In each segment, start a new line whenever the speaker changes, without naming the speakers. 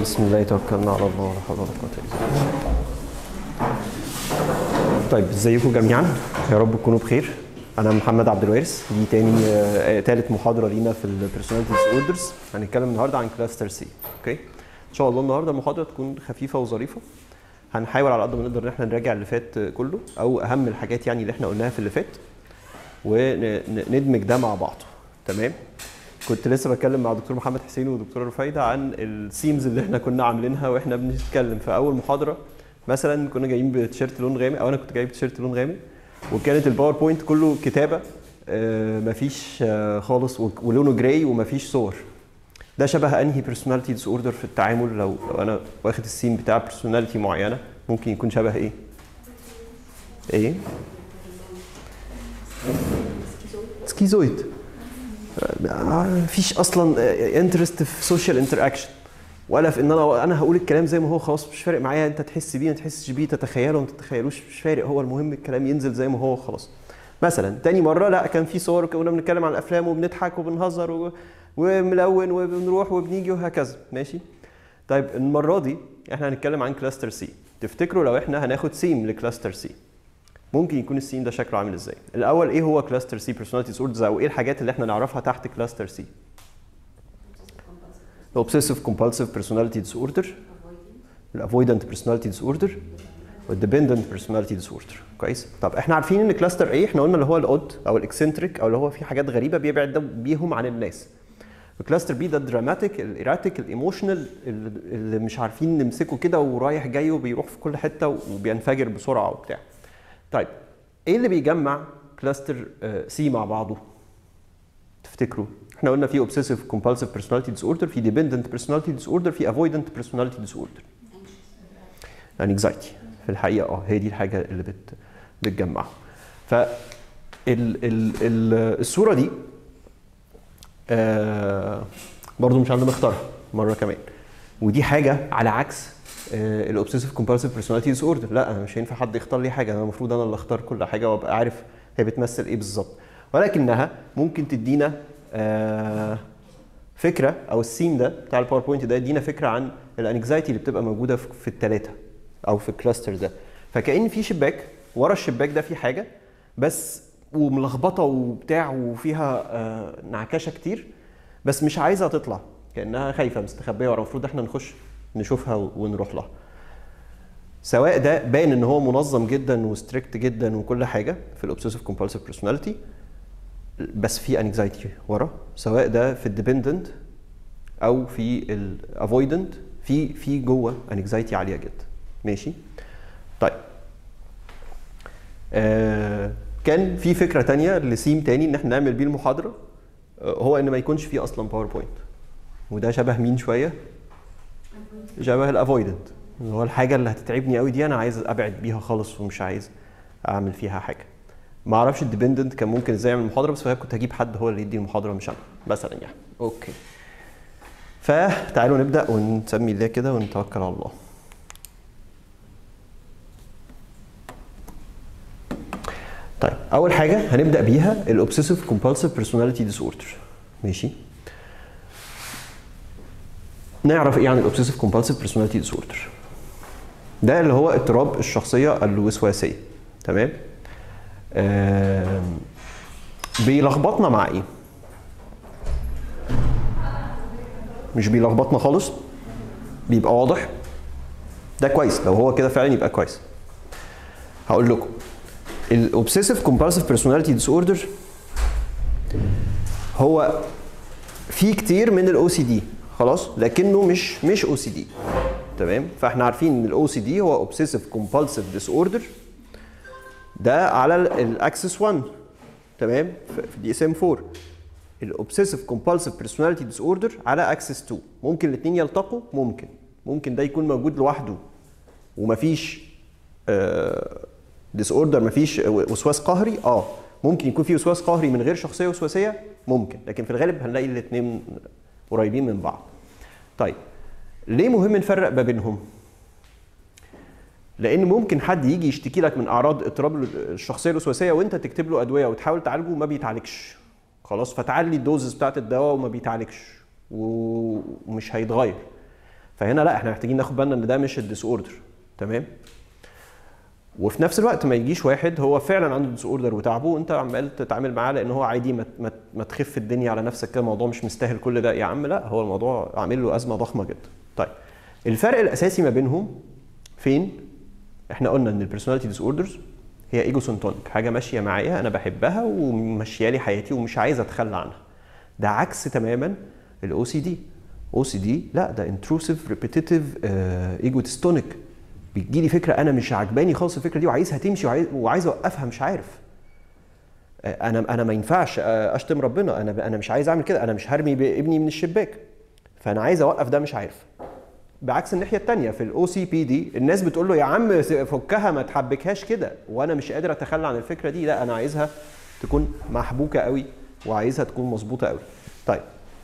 بسم الله توكلنا على الله ولا حول ولا قوة إلا بالله. طيب ازيكم جميعا يا رب تكونوا بخير انا محمد عبد الوارث دي تاني آه، تالت محاضره لينا في البيرسوناليتي ديس اوردرز هنتكلم النهارده عن كلاستر سي اوكي ان شاء الله النهارده المحاضره تكون خفيفه وظريفه هنحاول على قد ما نقدر ان احنا نراجع اللي فات كله او اهم الحاجات يعني اللي احنا قلناها في اللي فات وندمج ده مع بعضه تمام كنت لسه بتكلم مع دكتور محمد حسين ودكتوره رفايده عن السيمز اللي احنا كنا عاملينها واحنا بنتكلم في اول محاضره مثلا كنا جايين بتيشيرت لون غامق او انا كنت جايب تيشيرت لون غامق وكانت الباوربوينت كله كتابه آه، مفيش آه، خالص و- ولونه جراي ومفيش صور ده شبه انهي بيرسوناليتي ديس اوردر في التعامل لو لو انا واخد السين بتاع بيرسوناليتي معينه ممكن يكون شبه ايه؟ ايه؟ سكيزويد آه، مفيش اصلا انترست في سوشيال انتراكشن ولا في ان انا انا هقول الكلام زي ما هو خلاص مش فارق معايا انت تحس بيه ما تحسش بيه تتخيله ما تتخيلوش مش فارق هو المهم الكلام ينزل زي ما هو خلاص مثلا تاني مره لا كان في صور كنا بنتكلم عن الافلام وبنضحك وبنهزر و... وملون وبنروح وبنيجي وهكذا ماشي طيب المره دي احنا هنتكلم عن كلاستر سي تفتكروا لو احنا هناخد سيم لكلاستر سي ممكن يكون السين ده شكله عامل ازاي الاول ايه هو كلاستر سي بيرسوناليتي ديسوردرز او ايه الحاجات اللي احنا نعرفها تحت كلاستر سي الاوبسيسيف كومبالسيف بيرسوناليتي ديسوردر الافويدنت بيرسوناليتي ديسوردر والديبندنت بيرسوناليتي ديسوردر كويس طب احنا عارفين ان كلاستر ايه احنا قلنا اللي هو الاود او الاكسنتريك او اللي هو في حاجات غريبه بيبعد ده بيهم عن الناس الكلاستر بي ده الدراماتيك الايراتيك الايموشنال اللي مش عارفين نمسكه كده ورايح جاي وبيروح في كل حته وبينفجر بسرعه وبتاع طيب ايه اللي بيجمع كلاستر سي مع بعضه تفتكروا احنا قلنا في اوبسيسيف كومبالسيف بيرسوناليتي ديس اوردر في ديبندنت بيرسوناليتي ديس اوردر في افويدنت بيرسوناليتي ديس اوردر انكزايتي في الحقيقه اه هي دي الحاجه اللي بت بتجمعهم ف ال ال ال الصوره دي آه برضو مش عندنا مختارها مره كمان ودي حاجه على عكس الاوبسيسيف كومبالسيف بيرسوناليتي ديس اوردر لا انا مش هينفع حد يختار لي حاجه انا المفروض انا اللي اختار كل حاجه وابقى عارف هي بتمثل ايه بالظبط ولكنها ممكن تدينا آه فكره او السيم ده بتاع الباوربوينت ده يدينا فكره عن الانكزايتي اللي بتبقى موجوده في في الثلاثه او في الكلاستر ده فكأن في شباك ورا الشباك ده في حاجه بس وملخبطه وبتاع وفيها آه نعكشه كتير بس مش عايزه تطلع كانها خايفه مستخبيه ورا المفروض احنا نخش نشوفها ونروح لها سواء ده باين ان هو منظم جدا وستريكت جدا وكل حاجه في الاوبسيسيف كومبالسيف بيرسوناليتي بس في انكزايتي ورا سواء ده في الديبندنت او في الافويدنت في في جوه انكزايتي عاليه جدا ماشي طيب آه كان في فكره تانية لسيم تاني ان احنا نعمل بيه المحاضره آه هو ان ما يكونش فيه اصلا باوربوينت وده شبه مين شويه شبه الافويدنت اللي هو الحاجه اللي هتتعبني قوي دي انا عايز ابعد بيها خالص ومش عايز اعمل فيها حاجه ما اعرفش الديبندنت كان ممكن ازاي يعمل محاضره بس كنت هجيب حد هو اللي يدي المحاضره مش انا مثلا يعني اوكي فتعالوا نبدا ونسمي الله كده ونتوكل على الله طيب اول حاجه هنبدا بيها الاوبسيسيف كومبالسيف بيرسوناليتي ديس اوردر ماشي نعرف ايه عن الاوبسيسيف كومبالسيف بيرسوناليتي ديس اوردر ده اللي هو اضطراب الشخصيه الوسواسيه تمام آم، بيلخبطنا مع ايه مش بيلخبطنا خالص بيبقى واضح ده كويس لو هو كده فعلا يبقى كويس هقول لكم الاوبسيسيف كومبالسيف بيرسوناليتي ديس اوردر هو في كتير من الاو سي دي خلاص لكنه مش مش او سي دي تمام فاحنا عارفين ان الاو سي دي هو اوبسيسيف كومبالسيف ديس اوردر ده على الاكسس 1 تمام في دي اس ام 4 الاوبسيسيف كومبالسيف بيرسوناليتي ديس اوردر على اكسس 2 ممكن الاثنين يلتقوا ممكن ممكن ده يكون موجود لوحده ومفيش ديس اوردر مفيش وسواس قهري اه ممكن يكون في وسواس قهري من غير شخصيه وسواسيه ممكن لكن في الغالب هنلاقي الاثنين قريبين من بعض طيب ليه مهم نفرق ما بينهم لان ممكن حد يجي يشتكي لك من اعراض اضطراب الشخصيه الوسواسيه وانت تكتب له ادويه وتحاول تعالجه وما بيتعالجش خلاص فتعلي الدوزز بتاعت الدواء وما بيتعالجش ومش هيتغير فهنا لا احنا محتاجين ناخد بالنا ان ده مش الديس اوردر تمام وفي نفس الوقت ما يجيش واحد هو فعلا عنده ديس اوردر وتعبه وانت عمال تتعامل معاه لان هو عادي ما, ما, ما تخف الدنيا على نفسك كده الموضوع مش مستاهل كل ده يا عم لا هو الموضوع عامل له ازمه ضخمه جدا طيب الفرق الاساسي ما بينهم فين احنا قلنا ان البيرسوناليتي ديس اوردرز هي ايجو سنتونيك حاجه ماشيه معايا انا بحبها وماشيه لي حياتي ومش عايز اتخلى عنها ده عكس تماما الاو سي دي او سي دي لا ده انتروسيف ريبيتيتيف ايجوتستونيك بتجي لي فكره انا مش عجباني خالص الفكره دي وعايزها تمشي وعايز وعايز اوقفها مش عارف آه، انا انا ما ينفعش آه، اشتم ربنا انا انا مش عايز اعمل كده انا مش هرمي ابني من الشباك فانا عايز اوقف ده مش عارف بعكس الناحيه الثانيه في الاو سي بي دي الناس بتقول له يا عم فكها ما تحبكهاش كده وانا مش قادر اتخلى عن الفكره دي لا انا عايزها تكون محبوكه قوي وعايزها تكون مظبوطه قوي طيب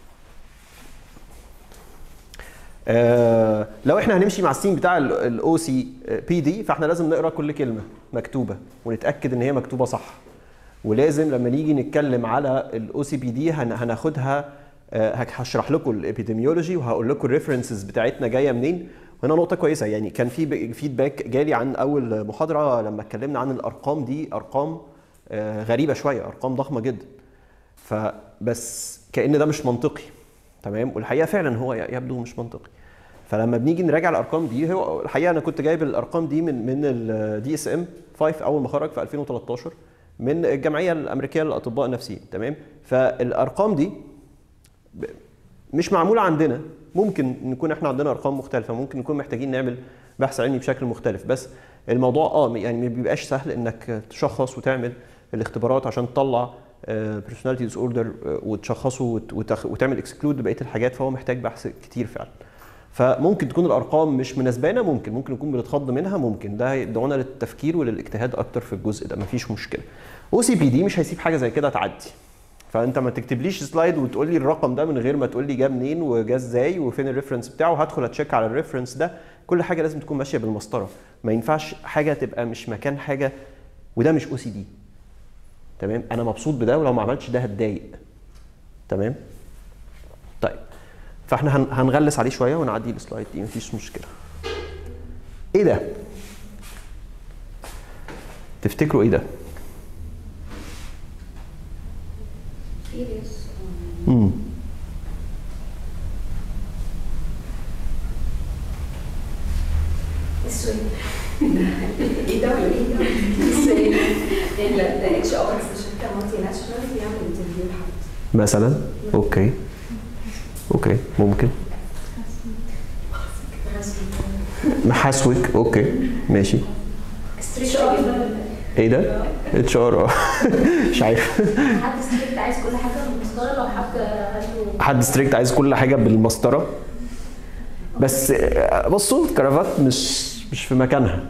آه لو احنا هنمشي مع السين بتاع الاو سي بي دي فاحنا لازم نقرا كل كلمه مكتوبه ونتاكد ان هي مكتوبه صح ولازم لما نيجي نتكلم على الاو سي بي دي هناخدها آه هشرح لكم الابيديميولوجي وهقول لكم الريفرنسز بتاعتنا جايه منين وهنا نقطه كويسه يعني كان في فيدباك جالي عن اول محاضره لما اتكلمنا عن الارقام دي ارقام آه غريبه شويه ارقام ضخمه جدا فبس كان ده مش منطقي تمام والحقيقه فعلا هو يبدو مش منطقي فلما بنيجي نراجع الارقام دي هو الحقيقه انا كنت جايب الارقام دي من من الدي اس ام 5 اول ما خرج في 2013 من الجمعيه الامريكيه للاطباء النفسيين تمام فالارقام دي مش معموله عندنا ممكن نكون احنا عندنا ارقام مختلفه ممكن نكون محتاجين نعمل بحث علمي بشكل مختلف بس الموضوع اه يعني ما بيبقاش سهل انك تشخص وتعمل الاختبارات عشان تطلع بيرسوناليتي ديس اوردر وتشخصه وتعمل اكسكلود بقيه الحاجات فهو محتاج بحث كتير فعلا فممكن تكون الارقام مش مناسبانا ممكن ممكن نكون بنتخض منها ممكن ده يدعونا للتفكير وللاجتهاد اكتر في الجزء ده مفيش مشكله او سي بي دي مش هيسيب حاجه زي كده تعدي فانت ما تكتبليش سلايد وتقول لي الرقم ده من غير ما تقول لي جه منين وجا ازاي وفين الريفرنس بتاعه هدخل اتشيك على الريفرنس ده كل حاجه لازم تكون ماشيه بالمسطره ما ينفعش حاجه تبقى مش مكان حاجه وده مش او سي دي تمام انا مبسوط بده ولو ما عملتش ده هتضايق تمام طيب فاحنا هنغلس عليه شويه ونعدي السلايد دي مفيش مشكله ايه ده تفتكروا ايه ده امم
السؤال ايه ده ولا ايه ده؟ السؤال الاتش ار في شركه مالتي ناشونال بيعمل انترفيو لحد
مثلا اوكي اوكي ممكن محاسوك اوكي ماشي ايه ده؟ اتش ار مش عارف
حد ستريكت عايز كل حاجه بالمسطره لو حد قال له
حد ستريكت عايز كل حاجه بالمسطره بس بصوا الكرافات مش مش في مكانها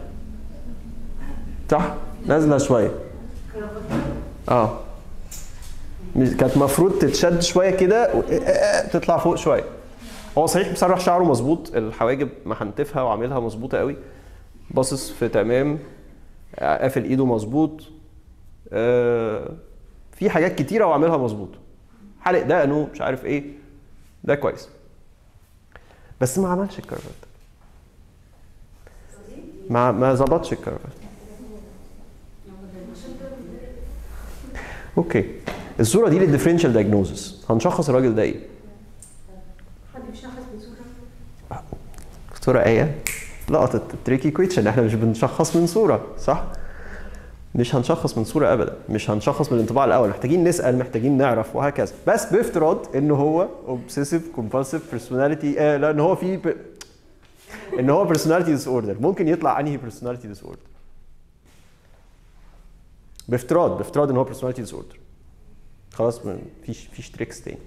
صح نازله شويه اه مش- كانت المفروض تتشد شويه كده و- تطلع فوق شويه هو صحيح مسرح شعره مظبوط الحواجب محنتفها وعاملها مظبوطه قوي باصص في تمام قافل ايده مظبوط آه، في حاجات كتيره وعاملها مظبوط حلق دقنه مش عارف ايه ده كويس بس ما عملش الكرافات ما ما ظبطش الكرافات اوكي الصوره دي للديفرنشال دايجنوزس هنشخص الراجل ده ايه
حد بيشخص بصوره
صوره ايه لقطت التريكي كويتشن احنا مش بنشخص من صوره صح مش هنشخص من صوره ابدا مش هنشخص من الانطباع الاول محتاجين نسال محتاجين نعرف وهكذا بس بافتراض ان هو اوبسيسيف كومبالسيف بيرسوناليتي آه لان هو في ب... ان هو بيرسوناليتي ديس اوردر ممكن يطلع انهي بيرسوناليتي ديس اوردر بافتراض بافتراض ان هو بيرسوناليتي ديس اوردر خلاص مفيش مفيش تريكس تاني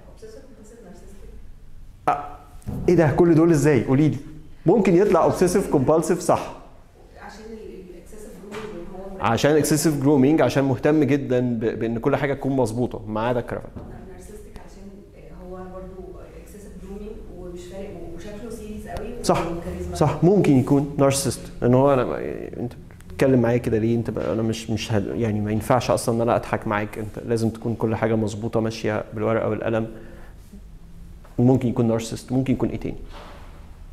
آه. ايه ده كل دول ازاي قولي لي ممكن يطلع اوبسيسيف كومبالسيف صح
عشان الاكسسيف جروب هو
عشان اكسسيف جرومينج عشان مهتم جدا ب- بان كل حاجه تكون مظبوطه ما عدا الكرافات
نارسستك عشان هو برضه اكسسيف جرومينج ومش فارق وشكله سيريس قوي
صح
وكاريزما.
صح ممكن يكون نارسست ان هو انا انت بتتكلم معايا كده ليه انت بقى انا مش مش هد... يعني ما ينفعش اصلا ان انا اضحك معاك انت لازم تكون كل حاجه مظبوطه ماشيه بالورقه والقلم ممكن يكون نارسست ممكن يكون ايه تاني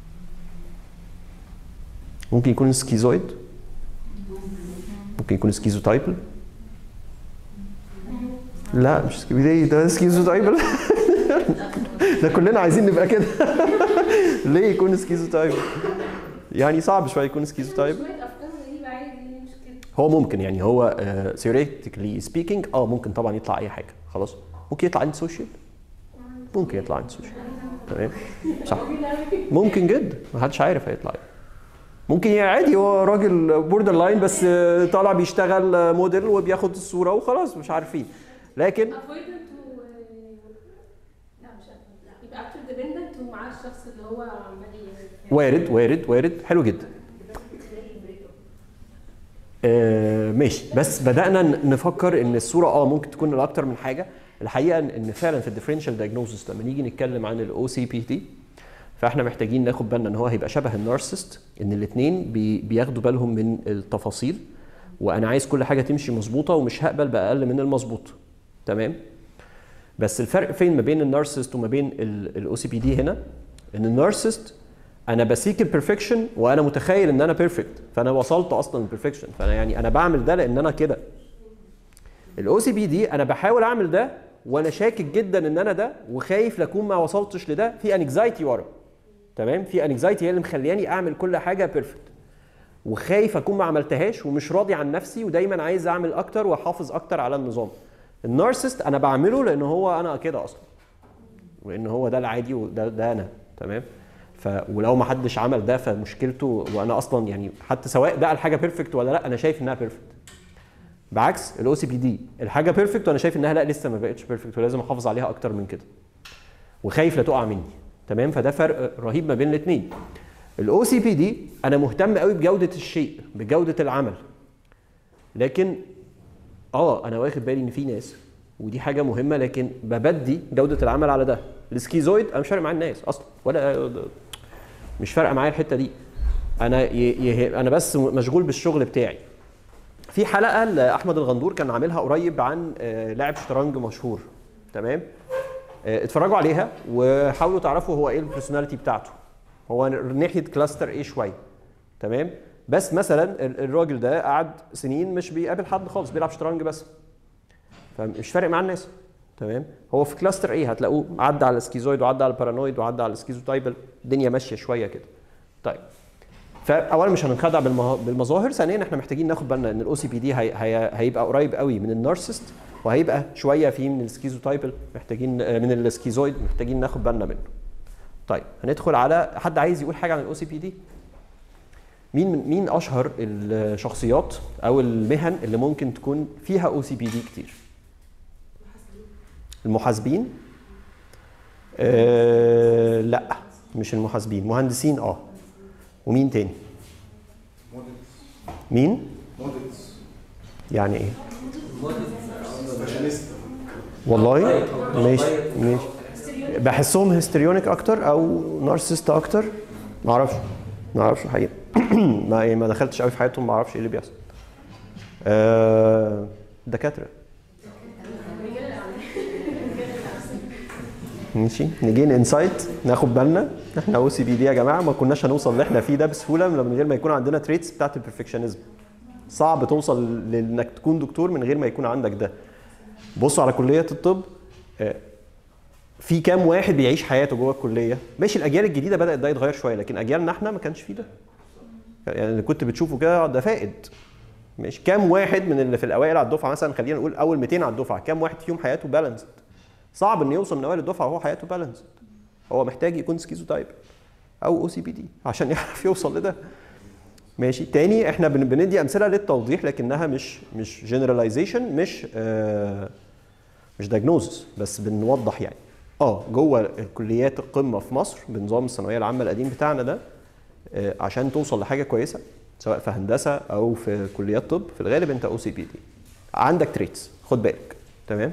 ممكن يكون سكيزويد ممكن يكون سكيزوتايبل لا مش سكيزوتايبل ده سكيزوتايبل ده كلنا عايزين نبقى كده ليه يكون سكيزوتايبل يعني صعب شويه يكون سكيزوتايبل
شوية أفكار غريبة عادي يعني مش كده
هو ممكن يعني هو ثيوريتيكلي سبيكينج اه ممكن طبعا يطلع اي حاجه خلاص ممكن يطلع عند سوشيال ممكن يطلع عند سوشيال تمام صح ممكن جدا ما حدش عارف هيطلع ايه ممكن يعني عادي هو راجل بوردر لاين بس آه، طالع بيشتغل آه، موديل وبياخد الصوره وخلاص مش عارفين لكن
avoidant و لا مش avoidant. يبقى actor dependent ومعاه الشخص اللي هو عمال ي-
وارد وارد وارد حلو جدا آه ماشي بس بدانا ن- نفكر ان الصوره اه ممكن تكون لاكتر من حاجه الحقيقه ان إن فعلا في الديفرنشال دايجنوزس لما نيجي نتكلم عن الاو سي بي تي فاحنا محتاجين ناخد بالنا ان هو هيبقى شبه النارسست ان الاثنين بي بياخدوا بالهم من التفاصيل وانا عايز كل حاجه تمشي مظبوطه ومش هقبل باقل من المظبوط تمام بس الفرق فين ما بين النارسست وما بين الاو سي بي دي هنا ان النارسست انا بسيك البرفكشن وانا متخيل ان انا بيرفكت فانا وصلت اصلا للبرفكشن فانا يعني انا بعمل ده لان انا كده الاو سي بي دي انا بحاول اعمل ده وانا شاكك جدا ان انا ده وخايف لاكون ما وصلتش لده في انكزايتي ورا تمام في انكزايتي هي اللي مخلياني اعمل كل حاجه بيرفكت وخايف اكون ما عملتهاش ومش راضي عن نفسي ودايما عايز اعمل اكتر واحافظ اكتر على النظام النارسست انا بعمله لان هو انا كده اصلا وان هو ده العادي وده ده انا تمام ف ولو ما حدش عمل ده فمشكلته وانا اصلا يعني حتى سواء ده الحاجه بيرفكت ولا لا انا شايف انها بيرفكت بعكس الاو سي بي دي الحاجه بيرفكت وانا شايف انها لا لسه ما بقتش بيرفكت ولازم احافظ عليها اكتر من كده وخايف لا تقع مني تمام فده فرق رهيب ما بين الاثنين الاو سي بي دي انا مهتم قوي بجوده الشيء بجوده العمل لكن اه انا واخد بالي ان في ناس ودي حاجه مهمه لكن ببدي جوده العمل على ده السكيزويد انا مش فارق معايا الناس اصلا ولا مش فارقه معايا الحته دي انا ي... ي... انا بس مشغول بالشغل بتاعي في حلقه لاحمد الغندور كان عاملها قريب عن آه، لاعب شطرنج مشهور تمام آه، اتفرجوا عليها وحاولوا تعرفوا هو ايه البرسوناليتي بتاعته هو ناحيه كلاستر ايه شويه تمام بس مثلا ال- الراجل ده قعد سنين مش بيقابل حد خالص بيلعب شطرنج بس فمش فارق مع الناس تمام هو في كلاستر ايه هتلاقوه عدى على السكيزويد وعدى على البارانويد وعدى على السكيزوتايبل الدنيا ماشيه شويه كده طيب فاولا مش هننخدع بالمه- بالمظاهر ثانيا احنا محتاجين ناخد بالنا ان الاو سي بي دي هي هي هيبقى قريب قوي من النارسست وهيبقى شويه فيه من السكيزوتايبل محتاجين آه، من السكيزويد محتاجين ناخد بالنا منه طيب هندخل على حد عايز يقول حاجه عن الاو سي بي دي مين من مين اشهر الشخصيات او المهن اللي ممكن تكون فيها او سي بي دي كتير المحاسبين آه لا مش المحاسبين مهندسين اه ومين تاني مين يعني ايه والله ماشي ماشي بحسهم هيستريونيك اكتر او نارسيست اكتر ما اعرفش ما اعرفش الحقيقه ما ما دخلتش قوي في حياتهم ما اعرفش ايه اللي بيحصل آه دكاتره ماشي نجين انسايت ناخد بالنا احنا او سي بي دي يا جماعه ما كناش هنوصل اللي احنا فيه ده بسهوله من غير ما يكون عندنا تريتس بتاعت البرفكشنزم صعب توصل لانك تكون دكتور من غير ما يكون عندك ده بصوا على كليه الطب آه، في كام واحد بيعيش حياته جوه الكليه ماشي الاجيال الجديده بدات ده يتغير شويه لكن اجيالنا احنا ما كانش فيه ده يعني اللي كنت بتشوفه كده ده فائد ماشي كام واحد من اللي في الاوائل على الدفعه مثلا خلينا نقول اول 200 على الدفعه كام واحد فيهم حياته بالانسد صعب ان يوصل من اوائل الدفعه وهو حياته بالانسد هو محتاج يكون سكيزو تايب او او سي بي دي عشان يعرف يوصل لده ماشي تاني احنا بن- بندي امثله للتوضيح لكنها مش مش جنراليزيشن مش آه مش دايجنوزس بس بنوضح يعني اه جوه الكليات القمه في مصر بنظام الثانويه العامه القديم بتاعنا ده آه عشان توصل لحاجه كويسه سواء في هندسه او في كليات طب في الغالب انت او سي بي دي عندك تريتس خد بالك تمام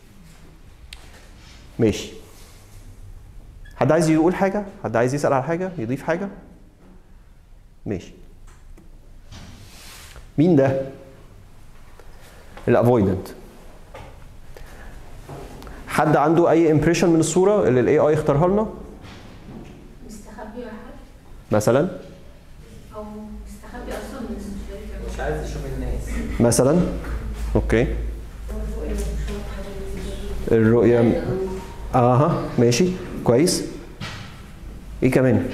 ماشي حد عايز يقول حاجه حد عايز يسال على حاجه يضيف حاجه ماشي مين ده الافويدنت حد عنده اي امبريشن من الصوره اللي الاي اي اختارها لنا
مستخبي واحد
مثلا
او مستخبي اصلا من السوشيال
مش عايز يشوف الناس
مثلا اوكي الرؤيه اها ماشي كويس ايه كمان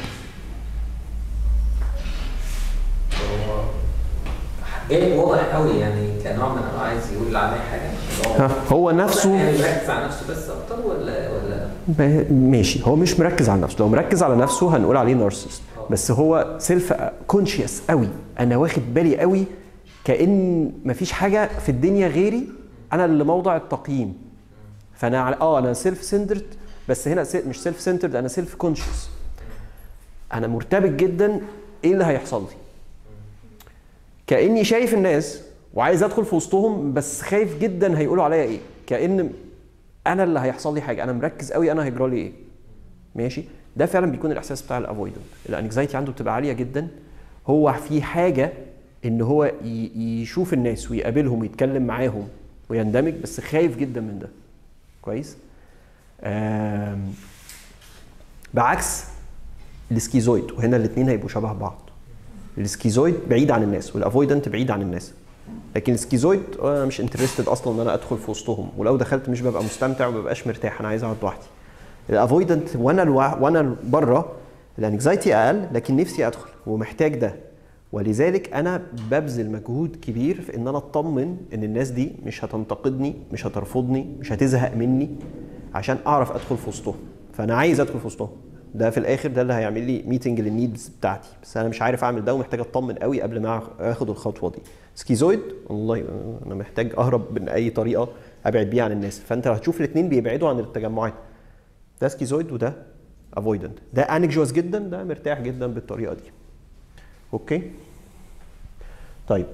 هو جاي واضح قوي يعني كنوع من انواع عايز يقول عليه حاجه اللي هو-
ها هو نفسه
يعني مركز على نفسه بس اكتر ولا ولا
ب- ماشي هو مش مركز على نفسه لو مركز على نفسه هنقول عليه نارسست بس هو سيلف كونشيوس قوي انا واخد بالي قوي كان مفيش حاجه في الدنيا غيري انا اللي موضع التقييم فانا على اه انا سيلف سنترد بس هنا سي- مش سيلف سنترد انا سيلف كونشيوس انا مرتبك جدا ايه اللي هيحصل لي كاني شايف الناس وعايز ادخل في وسطهم بس خايف جدا هيقولوا عليا ايه كان انا اللي هيحصل لي حاجه انا مركز قوي انا هيجرى لي ايه ماشي ده فعلا بيكون الاحساس بتاع الافويدنت الانكزايتي عنده بتبقى عاليه جدا هو في حاجه ان هو ي- يشوف الناس ويقابلهم ويتكلم معاهم ويندمج بس خايف جدا من ده كويس آم، بعكس السكيزويد وهنا الاثنين هيبقوا شبه بعض السكيزويد بعيد عن الناس والافويدنت بعيد عن الناس لكن السكيزويد انا مش انترستد اصلا ان انا ادخل في وسطهم ولو دخلت مش ببقى مستمتع وما ببقاش مرتاح انا عايز اقعد لوحدي الافويدنت وانا الوا... وانا بره الانكزايتي اقل لكن نفسي ادخل ومحتاج ده ولذلك انا ببذل مجهود كبير في ان انا اطمن ان الناس دي مش هتنتقدني مش هترفضني مش هتزهق مني عشان اعرف ادخل في وسطهم فانا عايز ادخل في وسطهم ده في الاخر ده اللي هيعمل لي ميتنج للنيدز بتاعتي بس انا مش عارف اعمل ده ومحتاج اطمن قوي قبل ما اخد الخطوه دي سكيزويد والله انا محتاج اهرب من اي طريقه ابعد بيها عن الناس فانت هتشوف الاثنين بيبعدوا عن التجمعات ده سكيزويد وده افويدنت ده انكجوس جدا ده مرتاح جدا بالطريقه دي اوكي طيب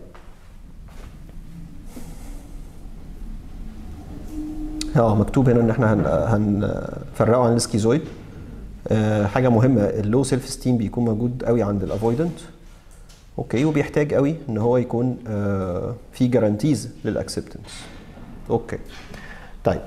اه مكتوب هنا ان احنا هن هنفرقه عن السكيزويد آه، حاجه مهمه اللو سيلف ستيم بيكون موجود قوي عند الافويدنت اوكي وبيحتاج قوي ان هو يكون آه، في جارانتيز للاكسبتنس اوكي طيب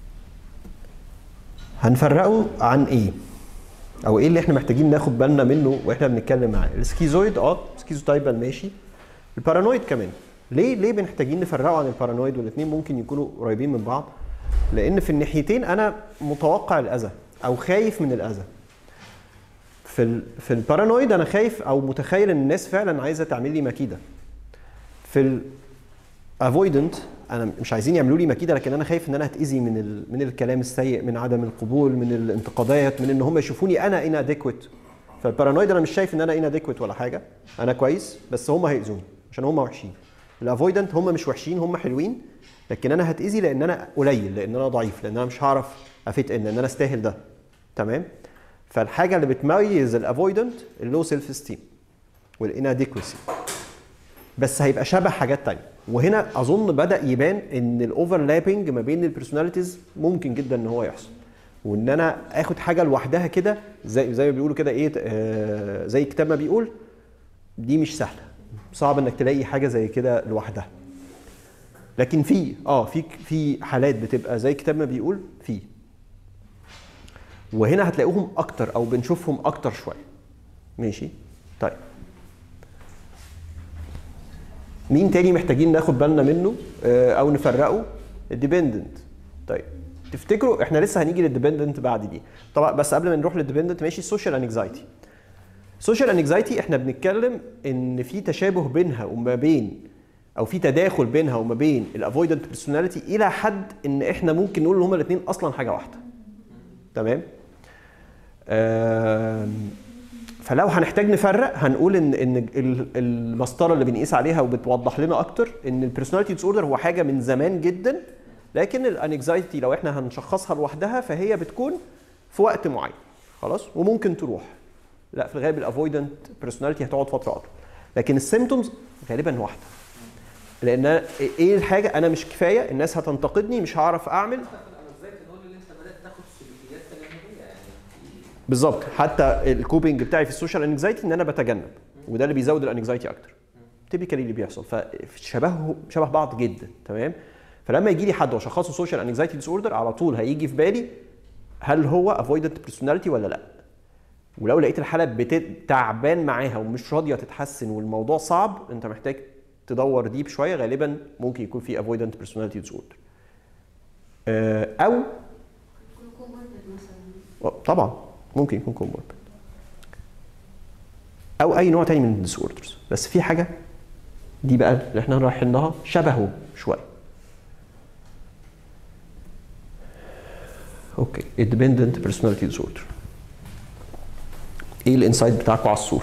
هنفرقه عن ايه او ايه اللي احنا محتاجين ناخد بالنا منه واحنا بنتكلم معاه السكيزويد اه سكيزوتايبال ماشي البارانويد كمان ليه ليه بنحتاجين نفرقه عن البارانويد والاثنين ممكن يكونوا قريبين من بعض لان في الناحيتين انا متوقع الاذى او خايف من الاذى في ال في البارانويد انا خايف او متخيل ان الناس فعلا عايزه تعمل لي مكيده في الافويدنت انا مش عايزين يعملوا لي مكيده لكن انا خايف ان انا هتاذي من ال من الكلام السيء من عدم القبول من الانتقادات من ان هم يشوفوني انا inadequate فالبارانويد انا مش شايف ان انا inadequate ولا حاجه انا كويس بس هم هيأذوني عشان هم وحشين الافويدنت هم مش وحشين هم حلوين لكن انا هتأذي لان انا قليل لان انا ضعيف لان انا مش هعرف افيت ان لان انا استاهل ده تمام فالحاجه اللي بتميز الافويدنت اللو سيلف ستيم والاناديكوسي بس هيبقى شبه حاجات تانية وهنا اظن بدا يبان ان الاوفرلابنج ما بين البيرسوناليتيز ممكن جدا ان هو يحصل وان انا اخد حاجه لوحدها كده زي زي ما بيقولوا كده ايه آه زي كتاب ما بيقول دي مش سهله صعب انك تلاقي حاجه زي كده لوحدها لكن في اه في في حالات بتبقى زي كتاب ما بيقول في وهنا هتلاقوهم اكتر او بنشوفهم اكتر شويه ماشي طيب مين تاني محتاجين ناخد بالنا منه آه، او نفرقه الديبندنت طيب تفتكروا احنا لسه هنيجي للديبندنت بعد دي طبعا بس قبل ما نروح للديبندنت ماشي السوشيال انكزايتي السوشيال انكزايتي احنا بنتكلم ان في تشابه بينها وما بين او في تداخل بينها وما بين الافويدنت بيرسوناليتي الى حد ان احنا ممكن نقول ان هما الاثنين اصلا حاجه واحده تمام آم، فلو هنحتاج نفرق هنقول ان ان ال- المسطره اللي بنقيس عليها وبتوضح لنا اكتر ان البيرسوناليتي ديس اوردر هو حاجه من زمان جدا لكن الانكزايتي لو احنا هنشخصها لوحدها فهي بتكون في وقت معين خلاص وممكن تروح لا في الغالب الافويدنت بيرسوناليتي هتقعد فتره اطول لكن السيمتومز غالبا واحده لان ايه الحاجه انا مش كفايه الناس هتنتقدني مش هعرف اعمل
ازاي تقول ان انت بدات تاخد سلوكيات تجنبيه يعني
بالظبط حتى الكوبينج بتاعي في السوشيال انكزايتي ان انا بتجنب وده اللي بيزود الانكزايتي اكتر تيبيكالي اللي بيحصل فشبه شبه بعض جدا تمام فلما يجي لي حد واشخصه سوشيال انكزايتي ديس اوردر على طول هيجي في بالي هل هو افويدنت بيرسوناليتي ولا لا ولو لقيت الحاله بت- تعبان معاها ومش راضيه تتحسن والموضوع صعب انت محتاج تدور ديب شويه غالبا ممكن يكون في افويدنت بيرسوناليتي ديس اوردر او
يكون كوموربيد مثلا
طبعا ممكن يكون كوموربيد او اي نوع تاني من الديس اوردرز بس في حاجه دي بقى اللي احنا رايحين لها شبهه شويه اوكي الديبندنت بيرسوناليتي ديس اوردر ايه الانسايت بتاعكم على الصوره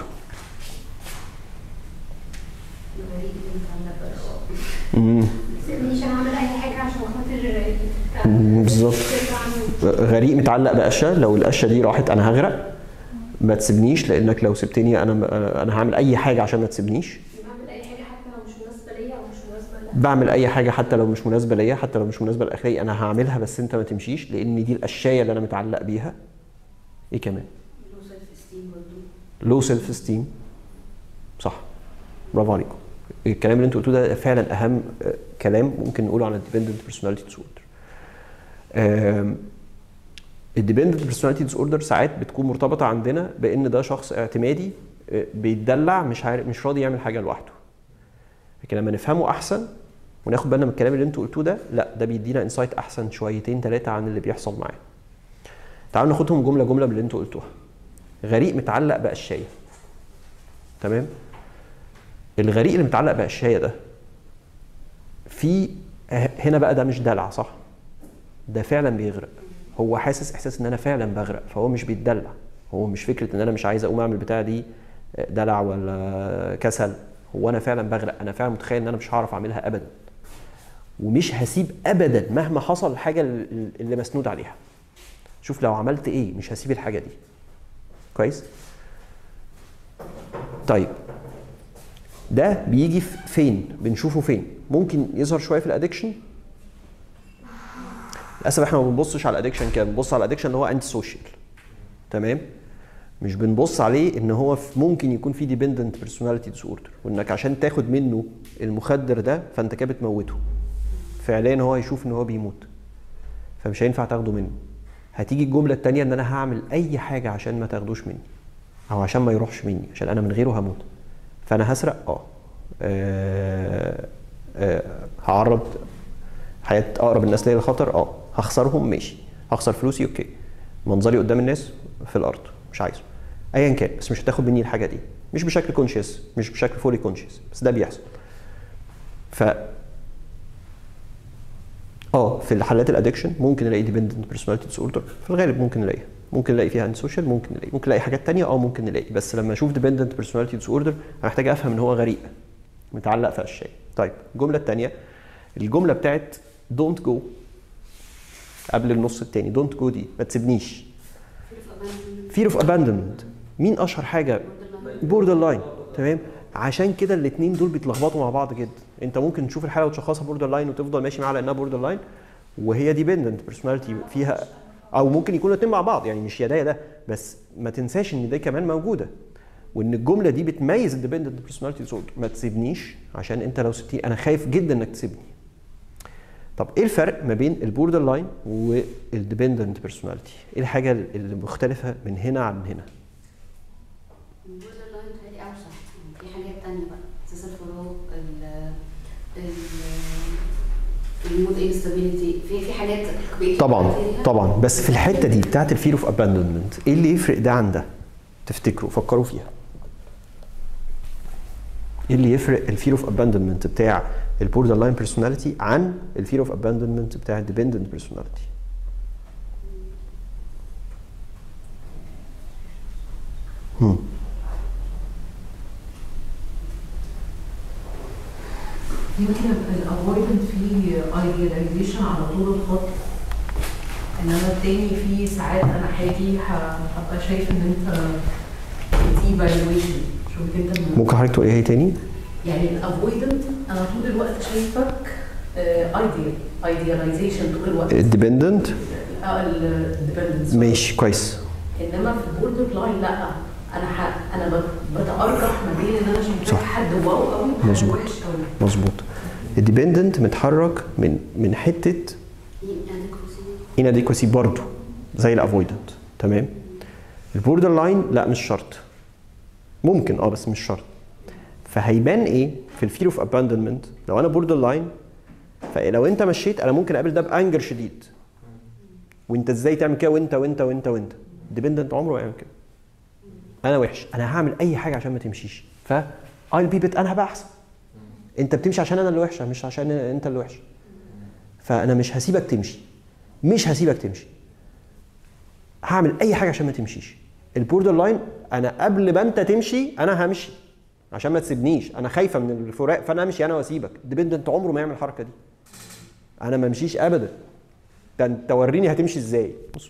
غريب انت عندك
امم
مش هعمل اي حاجه عشان خاطر
بالظبط
ترجع عنه.
غريق متعلق بقشه لو القشه دي راحت انا هغرق ما تسيبنيش لانك لو سبتني انا انا هعمل اي حاجه عشان ما تسيبنيش
بعمل اي حاجه حتى لو مش مناسبه ليا او مش مناسبه لها
بعمل اي حاجه حتى لو مش مناسبه ليا حتى لو مش مناسبه لاخلاقي انا هعملها بس انت ما تمشيش لان دي القشايه اللي انا متعلق بيها ايه كمان
لو سيلف استيم برضه
لو سيلف استيم صح برافو عليكم الكلام اللي انتوا قلتوه ده فعلا اهم آه، كلام ممكن نقوله عن الديبندنت بيرسوناليتي ديس اوردر الديبندنت بيرسوناليتي ديس اوردر ساعات بتكون مرتبطه عندنا بان ده شخص اعتمادي آه، بيتدلع مش عارف مش راضي يعمل حاجه لوحده لكن لما نفهمه احسن وناخد بالنا من الكلام اللي انتوا قلتوه ده لا ده بيدينا انسايت احسن شويتين ثلاثه عن اللي بيحصل معاه تعالوا ناخدهم جمله جمله من اللي انتوا قلتوها غريق متعلق بقشايه تمام الغريق اللي متعلق بقشايه ده في هنا بقى ده مش دلع صح ده فعلا بيغرق هو حاسس احساس ان انا فعلا بغرق فهو مش بيتدلع هو مش فكره ان انا مش عايز اقوم اعمل بتاع دي دلع ولا كسل هو انا فعلا بغرق انا فعلا متخيل ان انا مش هعرف اعملها ابدا ومش هسيب ابدا مهما حصل الحاجه اللي اللي مسنود عليها شوف لو عملت ايه مش هسيب الحاجه دي كويس طيب ده بيجي في- فين بنشوفه فين ممكن يظهر شويه في الادكشن للاسف احنا ما بنبصش على الادكشن كده بنبص على الادكشن اللي هو انتي سوشيال تمام مش بنبص عليه ان هو في- ممكن يكون في ديبندنت بيرسوناليتي ديس اوردر وانك عشان تاخد منه المخدر ده فانت كده بتموته فعليا هو هيشوف ان هو بيموت فمش هينفع تاخده منه هتيجي الجمله الثانيه ان انا هعمل اي حاجه عشان ما تاخدوش مني او عشان ما يروحش مني عشان انا من غيره هموت فانا هسرق اه آه، آه، هعرض حياه اقرب الناس ليا للخطر اه هخسرهم ماشي هخسر فلوسي اوكي منظري قدام الناس في الارض مش عايزه ايا كان بس مش هتاخد مني الحاجه دي مش بشكل كونشيس مش بشكل فولي كونشيس بس ده بيحصل ف اه في الحالات الادكشن ممكن نلاقي ديبندنت بيرسوناليتي ديس اوردر في الغالب ممكن نلاقيها ممكن نلاقي فيها انتي سوشيال ممكن نلاقي ممكن نلاقي حاجات تانية اه ممكن نلاقي بس لما اشوف ديبندنت بيرسوناليتي ديس اوردر انا محتاج افهم ان هو غريق متعلق في اشياء طيب الجمله الثانيه الجمله بتاعت دونت جو قبل النص الثاني دونت جو دي ما تسيبنيش فير اوف اباندمنت مين اشهر حاجه بوردر لاين تمام عشان كده الاثنين دول بيتلخبطوا مع بعض جدا انت ممكن تشوف الحاله وتشخصها بوردر لاين وتفضل ماشي معاها على انها بوردر لاين وهي ديبندنت بيرسوناليتي فيها او ممكن يكونوا الاثنين مع بعض يعني مش يا ده يا ده بس ما تنساش ان دي كمان موجوده وان الجمله دي بتميز الديبندنت بيرسوناليتي ديسوردر ما تسيبنيش عشان انت لو سبتني انا خايف جدا انك تسيبني طب ايه الفرق ما بين البوردر لاين والديبندنت بيرسوناليتي ايه الحاجه اللي مختلفه من هنا عن هنا
البوردر لاين بتهيألي أوسع يعني في حاجات تانية بقى إحساس الفراغ ال ال المود انستابيليتي في في حاجات بقيت
طبعا
فيها.
طبعا بس في الحته دي بتاعت الفير اوف اباندمنت ايه اللي يفرق ده عن ده تفتكروا فكروا فيها ايه اللي يفرق الفير اوف اباندمنت بتاع البوردر لاين بيرسوناليتي عن الفير اوف اباندمنت بتاع الديبندنت بيرسوناليتي هم
يمكن الافويدنت فيه ايدياليزيشن على طول الخط انما التاني فيه ساعات انا حاجي ه- هبقى شايف ان انت ايفالويشن شوف انت من-
ممكن حضرتك تقولي ايه تاني
يعني الافويدنت انا طول الوقت شايفك ايديال ايدياليزيشن طول الوقت
الديبندنت
الديبندنس
ماشي كويس
انما في البوردر لاين لا انا ح... انا بت- بتارجح ما بين ان انا شايفك
صح.
حد واو قوي وحد
مظبوط.
وحش قوي
مظبوط الديبندنت متحرك من من حته
inadequacy.
inadequacy برضه زي الافويدنت تمام البوردر لاين لا مش شرط ممكن اه بس مش شرط فهيبان ايه في الفير اوف اباندمنت لو انا بوردر لاين فلو انت مشيت انا ممكن اقابل ده بانجر شديد وانت ازاي تعمل كده وانت وانت وانت وانت ديبندنت عمره ما يعمل كده انا وحش انا هعمل اي حاجه عشان ما تمشيش ف I'll be bit انا هبقى احسن انت بتمشي عشان انا اللي وحشه مش عشان انت اللي وحش فانا مش هسيبك تمشي مش هسيبك تمشي هعمل اي حاجه عشان ما تمشيش البوردر لاين انا قبل ما انت تمشي انا همشي عشان ما تسيبنيش انا خايفه من الفراق فانا امشي انا واسيبك ديبندنت عمره ما يعمل الحركه دي انا ما امشيش ابدا ده انت وريني هتمشي ازاي بصوا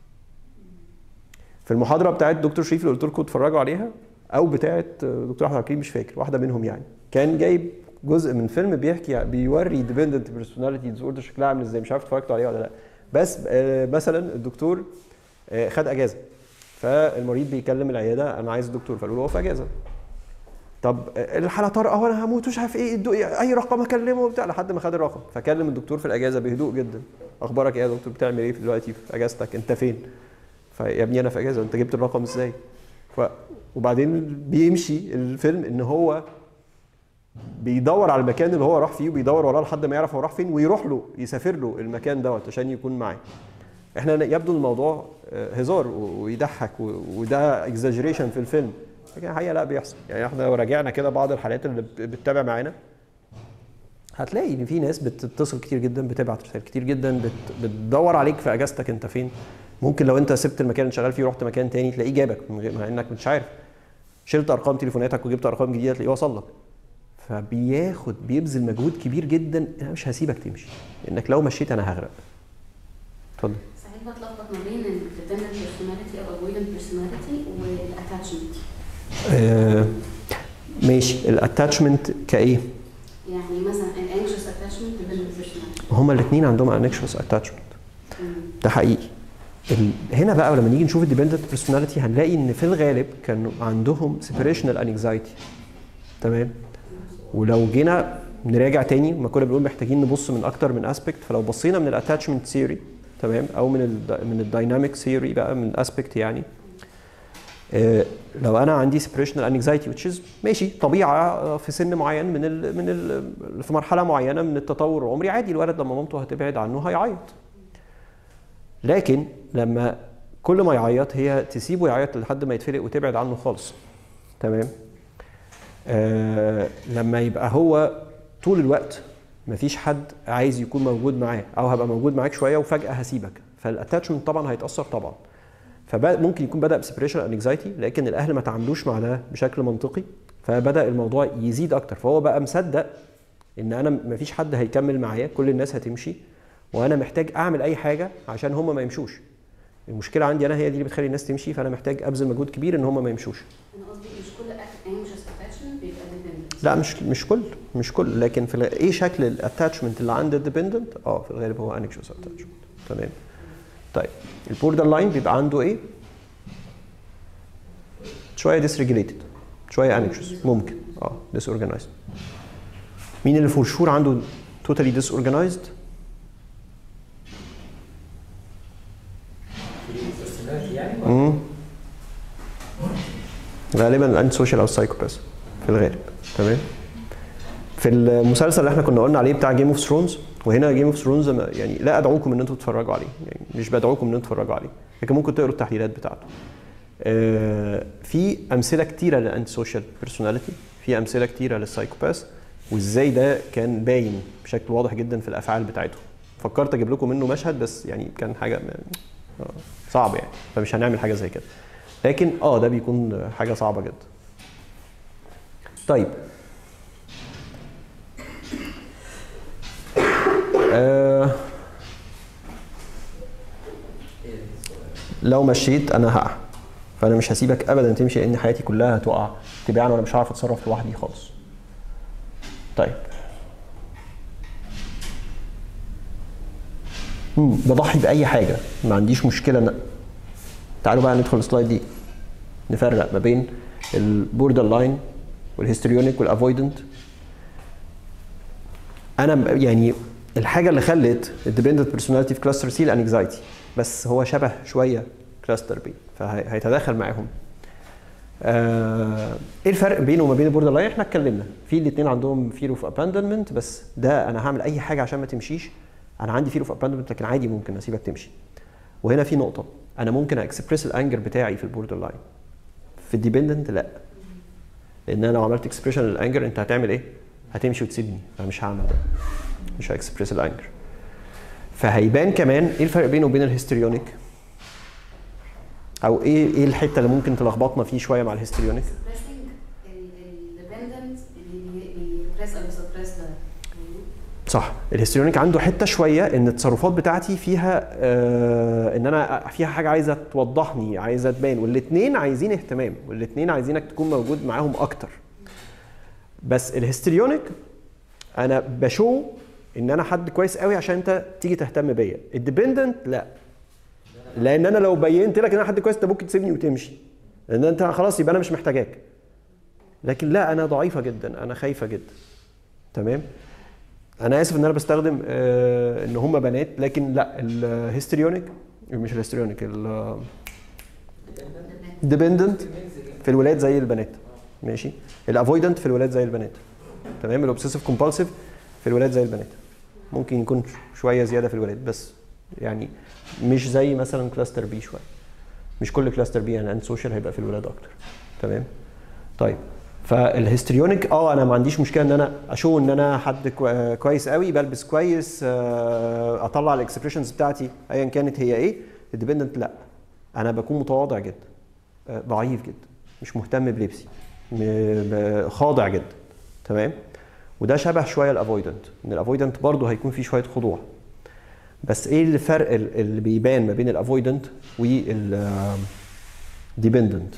في المحاضره بتاعت دكتور شريف اللي قلت لكم اتفرجوا عليها او بتاعت دكتور احمد عبد مش فاكر واحده منهم يعني كان جايب جزء من فيلم بيحكي بيوري ديبندنت بيرسوناليتي ديز اوردر شكلها عامل ازاي مش عارف اتفرجتوا عليه ولا لا بس آه، مثلا الدكتور آه، خد اجازه فالمريض بيكلم العياده انا عايز الدكتور فقالوا له هو في اجازه طب آه، الحاله طارئه وانا هموت مش عارف ايه ادوا إيه، اي رقم اكلمه وبتاع لحد ما خد الرقم فكلم الدكتور في الاجازه بهدوء جدا اخبارك ايه يا دكتور بتعمل ايه دلوقتي في اجازتك انت فين فيا ابني انا في اجازه انت جبت الرقم ازاي ف... وبعدين بيمشي الفيلم ان هو بيدور على المكان اللي هو راح فيه وبيدور وراه لحد ما يعرف هو راح فين ويروح له يسافر له المكان دوت عشان يكون معاه احنا يبدو الموضوع آه، هزار و- ويضحك و- وده اكزاجريشن في الفيلم لكن الحقيقه لا بيحصل يعني احنا لو راجعنا كده بعض الحالات اللي بت- بتتابع معانا هتلاقي ان في ناس بتتصل كتير جدا بتبعت رسائل كتير جدا بت... بتدور عليك في اجازتك انت فين ممكن لو انت سبت المكان اللي شغال فيه ورحت مكان تاني تلاقيه جابك من غير مع انك مش عارف شلت ارقام تليفوناتك وجبت ارقام جديده تلاقيه وصل لك فبياخد بيبذل مجهود كبير جدا انا مش هسيبك تمشي لانك لو مشيت انا هغرق اتفضل
صحيح بتلخبط ما بين الديبندنت بيرسوناليتي او افويدنت بيرسوناليتي والاتاتشمنت
آه ماشي الاتاتشمنت كايه
يعني مثلا الانكشس اتاتشمنت ديبندنت بيرسوناليتي
هما الاثنين عندهم انكشوس اتاتشمنت ده حقيقي ال... هنا بقى لما نيجي نشوف الديبندنت بيرسوناليتي هنلاقي ان في الغالب كانوا عندهم سيبريشنال انكزايتي تمام ولو جينا نراجع تاني ما كنا بنقول محتاجين نبص من اكتر من اسبكت فلو بصينا من الاتاتشمنت ثيوري تمام او من ال من الدايناميك ثيوري بقى من اسبكت يعني آه، لو انا عندي سيبريشنال انكزايتي which is ماشي طبيعه في سن معين من ال من ال في مرحله معينه من التطور العمري عادي الولد لما مامته هتبعد عنه هيعيط لكن لما كل ما يعيط هي تسيبه يعيط لحد ما يتفلق وتبعد عنه خالص تمام آه لما يبقى هو طول الوقت مفيش حد عايز يكون موجود معاه او هبقى موجود معاك شويه وفجاه هسيبك فالاتاتشمنت طبعا هيتاثر طبعا فممكن يكون بدا بسبريشنال انكزايتي لكن الاهل ما تعاملوش مع ده بشكل منطقي فبدا الموضوع يزيد اكتر فهو بقى مصدق ان انا مفيش حد هيكمل معايا كل الناس هتمشي وانا محتاج اعمل اي حاجه عشان هم ما يمشوش المشكله عندي انا هي دي اللي بتخلي الناس تمشي فانا محتاج ابذل مجهود كبير ان هم ما يمشوش
انا قصدي مش كل انكشس اتاتشمنت بيبقى ديبندنت
لا مش مش كل مش كل لكن في الغ- ايه شكل الاتاتشمنت اللي عند الديبندنت اه في الغالب هو انكشوس اتاتشمنت تمام طيب البوردر لاين بيبقى عنده ايه شويه ديسريجليتد شويه انكشوس ممكن اه ديس اورجانيزد مين اللي فور شور عنده توتالي ديس اورجانيزد
personality يعني
امم غالبا الانتي سوشيال او السايكوباث في الغالب تمام في المسلسل اللي احنا كنا قلنا عليه بتاع جيم اوف ثرونز وهنا جيم اوف ثرونز يعني لا ادعوكم ان انتم تتفرجوا عليه يعني مش بدعوكم ان انتم تتفرجوا عليه لكن ممكن تقروا التحليلات بتاعته آه، في امثله كتيره للانتي سوشيال بيرسوناليتي في امثله كتيره للسايكوباث وازاي ده كان باين بشكل واضح جدا في الافعال بتاعتهم فكرت اجيب لكم منه مشهد بس يعني كان حاجه آه، صعب يعني فمش هنعمل حاجه زي كده لكن اه ده بيكون حاجه صعبه جدا طيب آه لو مشيت انا هقع فانا مش هسيبك ابدا تمشي لان حياتي كلها هتقع تباعا وانا مش هعرف اتصرف لوحدي خالص طيب مم، بضحي باي حاجه ما عنديش مشكله ان تعالوا بقى ندخل السلايد دي نفرق ما بين البوردر لاين والهيستريونيك والافويدنت انا م- يعني الحاجه اللي خلت الديبندنت بيرسوناليتي في كلاستر سي الانكزايتي بس هو شبه شويه كلاستر بي فهيتداخل معاهم آه ايه الفرق بينه وما بين البوردر لاين احنا اتكلمنا في الاثنين عندهم فير اوف اباندمنت بس ده انا هعمل اي حاجه عشان ما تمشيش انا عندي فير اوف اباندمنت لكن عادي ممكن اسيبك تمشي وهنا في نقطه انا ممكن اكسبريس الانجر بتاعي في البوردر لاين في الديبندنت لا لان انا لو عملت اكسبريشن للانجر انت هتعمل ايه هتمشي وتسيبني فمش هعمل ده مش هاكسبريس الانجر فهيبان كمان ايه الفرق بينه وبين الهيستريونيك او ايه ايه الحته اللي ممكن تلخبطنا فيه شويه مع الهيستريونيك
expressing الديبندنت اللي بيبريس او بيسبريس ده
صح الهيستريونيك عنده حته شويه ان التصرفات بتاعتي فيها آه ان انا فيها حاجه عايزه توضحني عايزه تبان والاثنين عايزين اهتمام والاثنين عايزينك تكون موجود معاهم اكتر بس الهيستريونيك انا بشو ان انا حد كويس قوي عشان انت تيجي تهتم بيا الديبندنت لا لان انا لو بينت لك ان انا حد كويس انت ممكن تسيبني وتمشي لان انت خلاص يبقى انا مش محتاجاك لكن لا انا ضعيفه جدا انا خايفه جدا تمام انا اسف ان انا بستخدم آه ان هم بنات لكن لا الهيستريونيك مش الهيستريونيك الديبندنت في الولاد زي البنات ماشي الافويدنت في الولاد زي البنات تمام الاوبسيسيف كومبالسيف في الولاد زي البنات ممكن يكون شويه زياده في الولاد بس يعني مش زي مثلا كلاستر بي شويه مش كل كلاستر بي يعني اند سوشيال هيبقى في الولاد اكتر تمام طيب فالهيستريونيك اه انا ما عنديش مشكله ان انا اشو ان انا حد كوي- كويس قوي بلبس كويس آه، اطلع الاكسبريشنز بتاعتي ايا كانت هي ايه الديبندنت لا انا بكون متواضع جدا آه، ضعيف جدا مش مهتم بلبسي م- ب- خاضع جدا تمام وده شبه شويه الافويدنت ان الافويدنت برضه هيكون فيه شويه خضوع بس ايه الفرق ال- اللي بيبان ما بين الافويدنت وال ديبندنت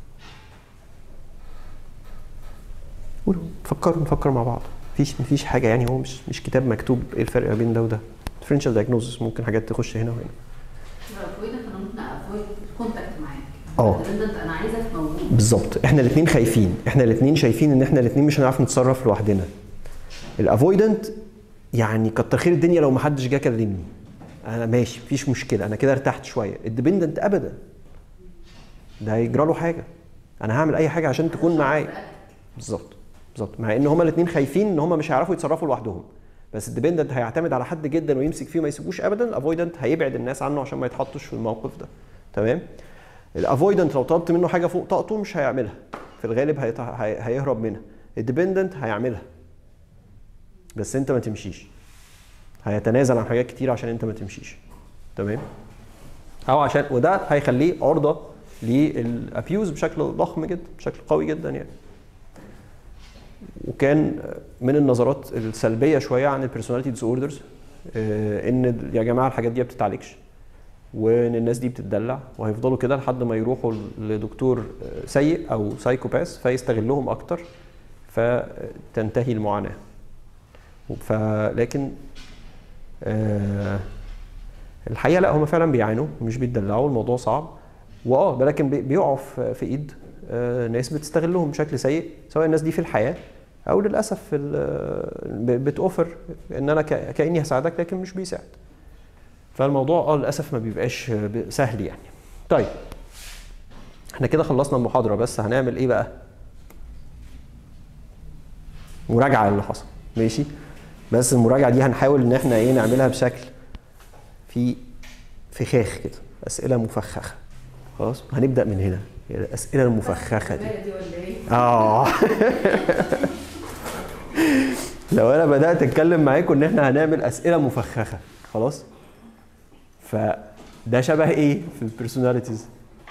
قولوا فكروا نفكر مع بعض مفيش مفيش حاجه يعني هو مش مش كتاب مكتوب ايه الفرق ما بين ده وده differential diagnosis ممكن حاجات تخش هنا وهنا
افويدنت انا ممكن افويد الكونتاكت معاك
اه.
الديبندنت انا عايزك موجود
بالظبط احنا الاثنين خايفين احنا الاثنين شايفين ان احنا الاثنين مش هنعرف نتصرف لوحدنا الافويدنت يعني كتر خير الدنيا لو ما حدش جه كلمني انا ماشي مفيش مشكله انا كده ارتحت شويه الديبندنت ابدا ده هيجرى له حاجه انا هعمل اي حاجه عشان تكون معايا بالظبط بالظبط مع ان هما الاثنين خايفين ان هما مش هيعرفوا يتصرفوا لوحدهم بس الديبندنت هيعتمد على حد جدا ويمسك فيه وما يسيبوش ابدا الافويدنت هيبعد الناس عنه عشان ما يتحطش في الموقف ده تمام الافويدنت لو طلبت منه حاجه فوق طاقته مش هيعملها في الغالب هيت- هي- هيهرب منها الديبندنت هيعملها بس انت ما تمشيش هيتنازل عن حاجات كتير عشان انت ما تمشيش تمام او عشان وده هيخليه عرضه للابيوز بشكل ضخم جدا بشكل قوي جدا يعني وكان من النظرات السلبيه شويه عن البيرسوناليتي ديس اوردرز ان يا جماعه الحاجات دي ما بتتعالجش وان الناس دي بتدلع وهيفضلوا كده لحد ما يروحوا لدكتور سيء او سايكوباث فيستغلهم اكتر فتنتهي المعاناه فلكن آه الحقيقه لا هم فعلا بيعانوا مش بيتدلعوا الموضوع صعب واه ده لكن بي- بيقعوا في في ايد آه ناس بتستغلهم بشكل سيء سواء الناس دي في الحياه او للاسف في ال- ب- بتوفر ان انا ك- كاني هساعدك لكن مش بيساعد فالموضوع اه للاسف ما بيبقاش ب- سهل يعني طيب احنا كده خلصنا المحاضره بس هنعمل ايه بقى مراجعه اللي حصل ماشي بس المراجعه دي هنحاول ان احنا ايه نعملها بشكل في فخاخ كده اسئله مفخخه خلاص هنبدا من هنا الاسئله المفخخه دي
دي ولا ايه؟
اه لو انا بدات اتكلم معاكم ان احنا هنعمل اسئله مفخخه خلاص فده شبه ايه في البيرسوناليتيز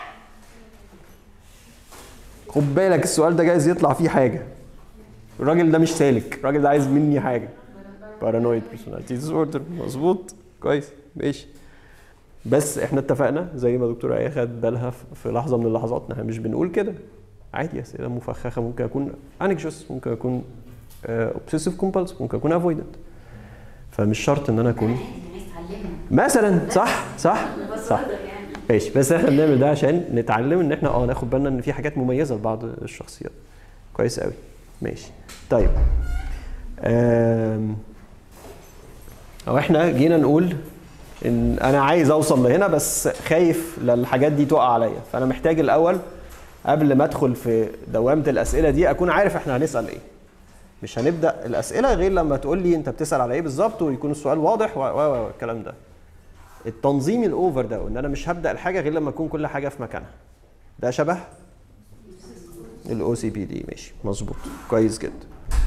خد بالك السؤال ده جايز يطلع فيه حاجه الراجل ده مش سالك الراجل ده عايز مني حاجه بارانويد بيرسوناليتي ديس اوردر مظبوط كويس ماشي بس احنا اتفقنا زي ما دكتور ايه خد بالها في- في لحظه من اللحظات احنا مش بنقول كده عادي اسئله مفخخه ممكن اكون انكشوس ممكن اكون اوبسيسيف كومبالس ممكن اكون افويدنت فمش شرط ان انا اكون
عادي عايز تعلمنا
مثلا صح صح صح
ببساطة يعني
ماشي بس احنا بنعمل ده عشان نتعلم ان احنا اه ناخد بالنا ان في حاجات مميزه لبعض الشخصيات كويس قوي ماشي طيب أم، او احنا جينا نقول ان انا عايز اوصل لهنا بس خايف للحاجات دي تقع عليا فانا محتاج الاول قبل ما ادخل في دوامه الاسئله دي اكون عارف احنا هنسال ايه مش هنبدا الاسئله غير لما تقول لي انت بتسال على ايه بالظبط ويكون السؤال واضح و و و الكلام ده التنظيم الاوفر ده وان انا مش هبدا الحاجه غير لما تكون كل حاجه في مكانها ده شبه الاو سي بي دي ماشي مظبوط كويس جدا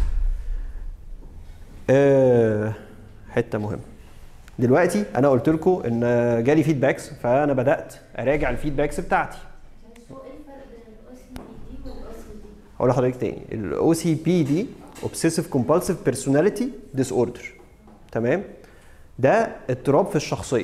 آه حته مهمه دلوقتي انا قلت لكم ان جالي فيدباكس فانا بدات اراجع الفيدباكس بتاعتي
هو ايه الفرق بين الاو سي بي دي والاو سي دي؟
هقول لحضرتك تاني الاو سي بي دي اوبسيسيف كومبالسيف بيرسوناليتي ديس اوردر تمام ده اضطراب في الشخصيه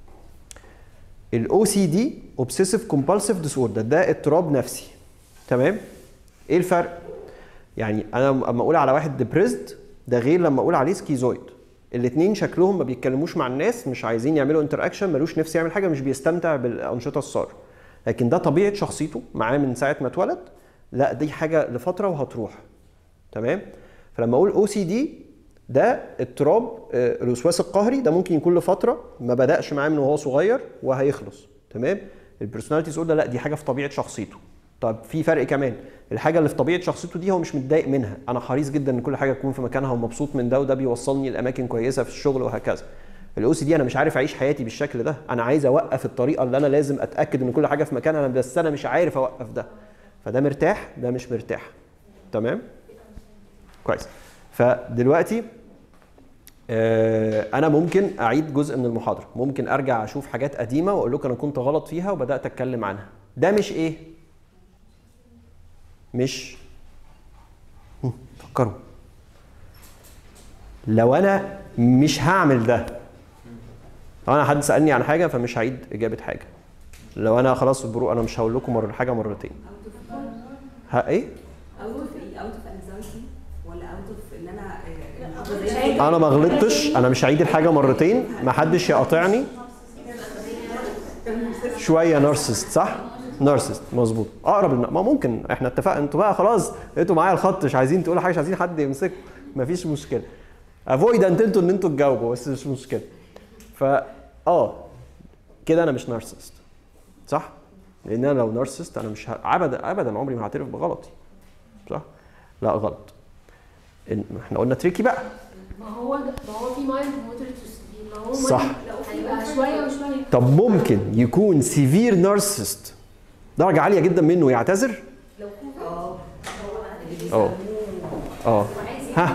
الاو سي دي اوبسيسيف كومبالسيف ديس اوردر ده اضطراب نفسي تمام ايه الفرق يعني انا اما اقول على واحد ديبريسد ده غير لما اقول عليه سكيزويد الاثنين شكلهم ما بيتكلموش مع الناس مش عايزين يعملوا انتر اكشن ملوش نفس يعمل حاجه مش بيستمتع بالانشطه الساره لكن ده طبيعه شخصيته معاه من ساعه ما اتولد لا دي حاجه لفتره وهتروح تمام فلما اقول او سي دي ده اضطراب آه، الوسواس القهري ده ممكن يكون لفتره ما بداش معاه من وهو صغير وهيخلص تمام البيرسوناليتي ديسوردر لا دي حاجه في طبيعه شخصيته طب في فرق كمان الحاجه اللي في طبيعه شخصيته دي هو مش متضايق منها انا حريص جدا ان كل حاجه تكون في مكانها ومبسوط من ده وده بيوصلني لاماكن كويسه في الشغل وهكذا الاو سي دي انا مش عارف اعيش حياتي بالشكل ده انا عايز اوقف الطريقه اللي انا لازم اتاكد ان كل حاجه في مكانها أنا بس انا مش عارف اوقف ده فده مرتاح ده مش مرتاح تمام كويس فدلوقتي آه، انا ممكن اعيد جزء من المحاضره ممكن ارجع اشوف حاجات قديمه واقول لكم انا كنت غلط فيها وبدات اتكلم عنها ده مش ايه مش هم، فكروا لو انا مش هعمل ده لو انا حد سالني عن حاجه فمش هعيد اجابه حاجه لو انا خلاص برو انا مش هقول لكم مره حاجه مرتين ها ايه
اوت اوف ايه اوت اوف انزايتي ولا اوت اوف ان انا آه،
انا ما غلطتش انا مش هعيد الحاجه مرتين ما حدش يقاطعني شويه نارسست صح نارسست مظبوط اقرب للن- ما ممكن احنا اتفقنا انتوا بقى خلاص انتوا معايا الخط مش عايزين تقولوا حاجه مش عايزين حد يمسك مفيش مشكله افويدنت انتوا ان انتوا تجاوبوا بس مش مشكله فا اه كده انا مش نارسست صح لان انا لو نارسست انا مش ه... ابدا ابدا عمري ما هعترف بغلطي صح لا غلط إن- احنا قلنا تريكي بقى
ما هو ما هو في مايند مودريت وسيفير ما هو
صح.
mild هيبقى شويه وشويه
طب ممكن يكون سيفير نارسست درجة عالية جدا منه يعتذر؟ اه اه ها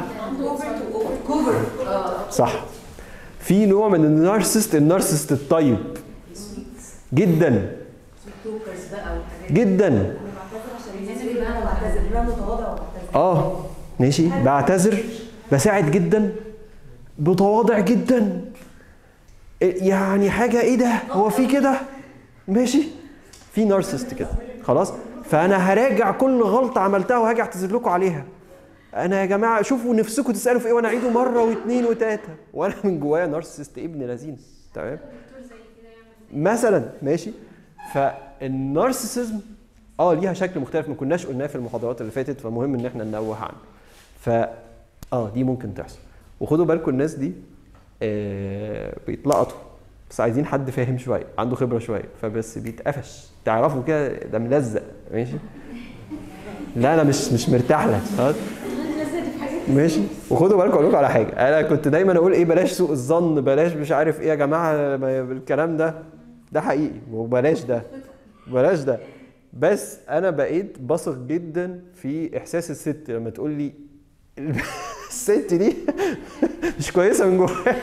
صح في نوع من النارسست النارسست الطيب جدا
توكرز بقى والحاجات
جدا
بعتذر عشان الناس اللي انا بعتذر انا متواضع وبعتذر
اه ماشي بعتذر بساعد جدا بتواضع جدا يعني حاجه ايه ده هو في كده ماشي في نارسست كده خلاص فانا هراجع كل غلطه عملتها وهاجي اعتذر لكم عليها انا يا جماعه شوفوا نفسكم تسالوا في ايه وانا اعيده مره واثنين وثلاثه وانا من جوايا نارسست ابن لذين تمام مثلا ماشي فالنارسيسزم اه ليها شكل مختلف ما كناش قلناه في المحاضرات اللي فاتت فمهم ان احنا ننوه عنه ف اه دي ممكن تحصل وخدوا بالكم الناس دي آه بيتلقطوا بس عايزين حد فاهم شويه عنده خبره شويه فبس بيتقفش تعرفوا كده ده ملزق ماشي لا انا مش مش مرتاح لك خلاص ماشي وخدوا بالكم اقول لكم على حاجه انا كنت دايما اقول ايه بلاش سوء الظن بلاش مش عارف ايه يا جماعه ما- الكلام ده ده حقيقي وبلاش ده بلاش ده بس انا بقيت بثق جدا في احساس الست لما تقول لي الست دي مش كويسه من جواها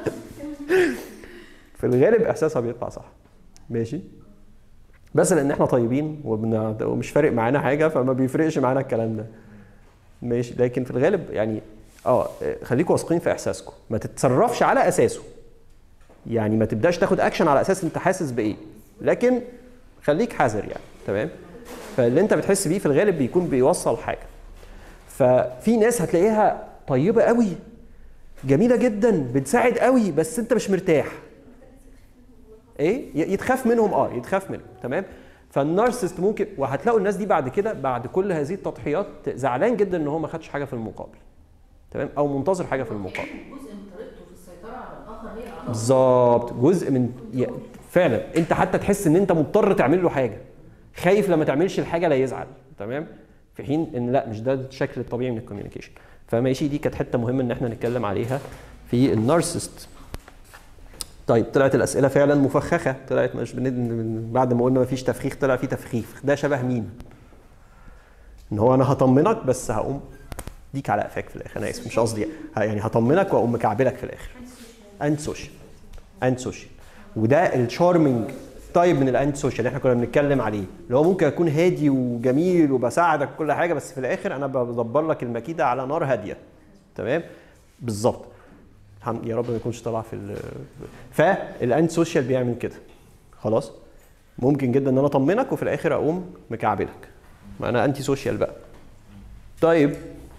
في الغالب احساسها بيطلع صح ماشي بس لان احنا طيبين وبن- ومش فارق معانا حاجه فما بيفرقش معانا الكلام ده ماشي لكن في الغالب يعني اه خليكم واثقين في احساسكم ما تتصرفش على اساسه يعني ما تبداش تاخد اكشن على اساس انت حاسس بايه لكن خليك حذر يعني تمام فاللي انت بتحس بيه في الغالب بيكون بيوصل حاجه ففي ناس هتلاقيها طيبه قوي جميله جدا بتساعد قوي بس انت مش مرتاح ايه ي- يتخاف منهم اه يتخاف منهم تمام فالنارسست ممكن وهتلاقوا الناس دي بعد كده بعد كل هذه التضحيات زعلان جدا ان هو ما خدش حاجه في المقابل تمام او منتظر حاجه في المقابل
جزء من طريقته في السيطره على الاخر هي
بالظبط جزء من ي- فعلا انت حتى تحس ان انت مضطر تعمل له حاجه خايف لما تعملش الحاجه لا يزعل تمام في حين ان لا مش ده الشكل الطبيعي من الكوميونيكيشن فماشي دي كانت حته مهمه ان احنا نتكلم عليها في النارسست طيب طلعت الاسئله فعلا مفخخه طلعت مش بند... من- بعد ما قلنا مفيش تفخيخ طلع في تفخيخ ده شبه مين ان هو انا هطمنك بس هقوم ديك على قفاك في الاخر انا اسف مش قصدي ه- يعني هطمنك واقوم مكعبلك في الاخر اند سوشيال اند سوشيال وده الشارمنج طيب من الاند سوشيال اللي احنا كنا بنتكلم عليه اللي هو ممكن اكون هادي وجميل وبساعدك في كل حاجه بس في الاخر انا بدبر لك المكيده على نار هاديه تمام بالظبط الحمد- يا رب ما يكونش طالع في ال فالاند سوشيال بيعمل كده خلاص ممكن جدا ان انا اطمنك وفي الاخر اقوم مكعبلك ما انا انتي سوشيال بقى طيب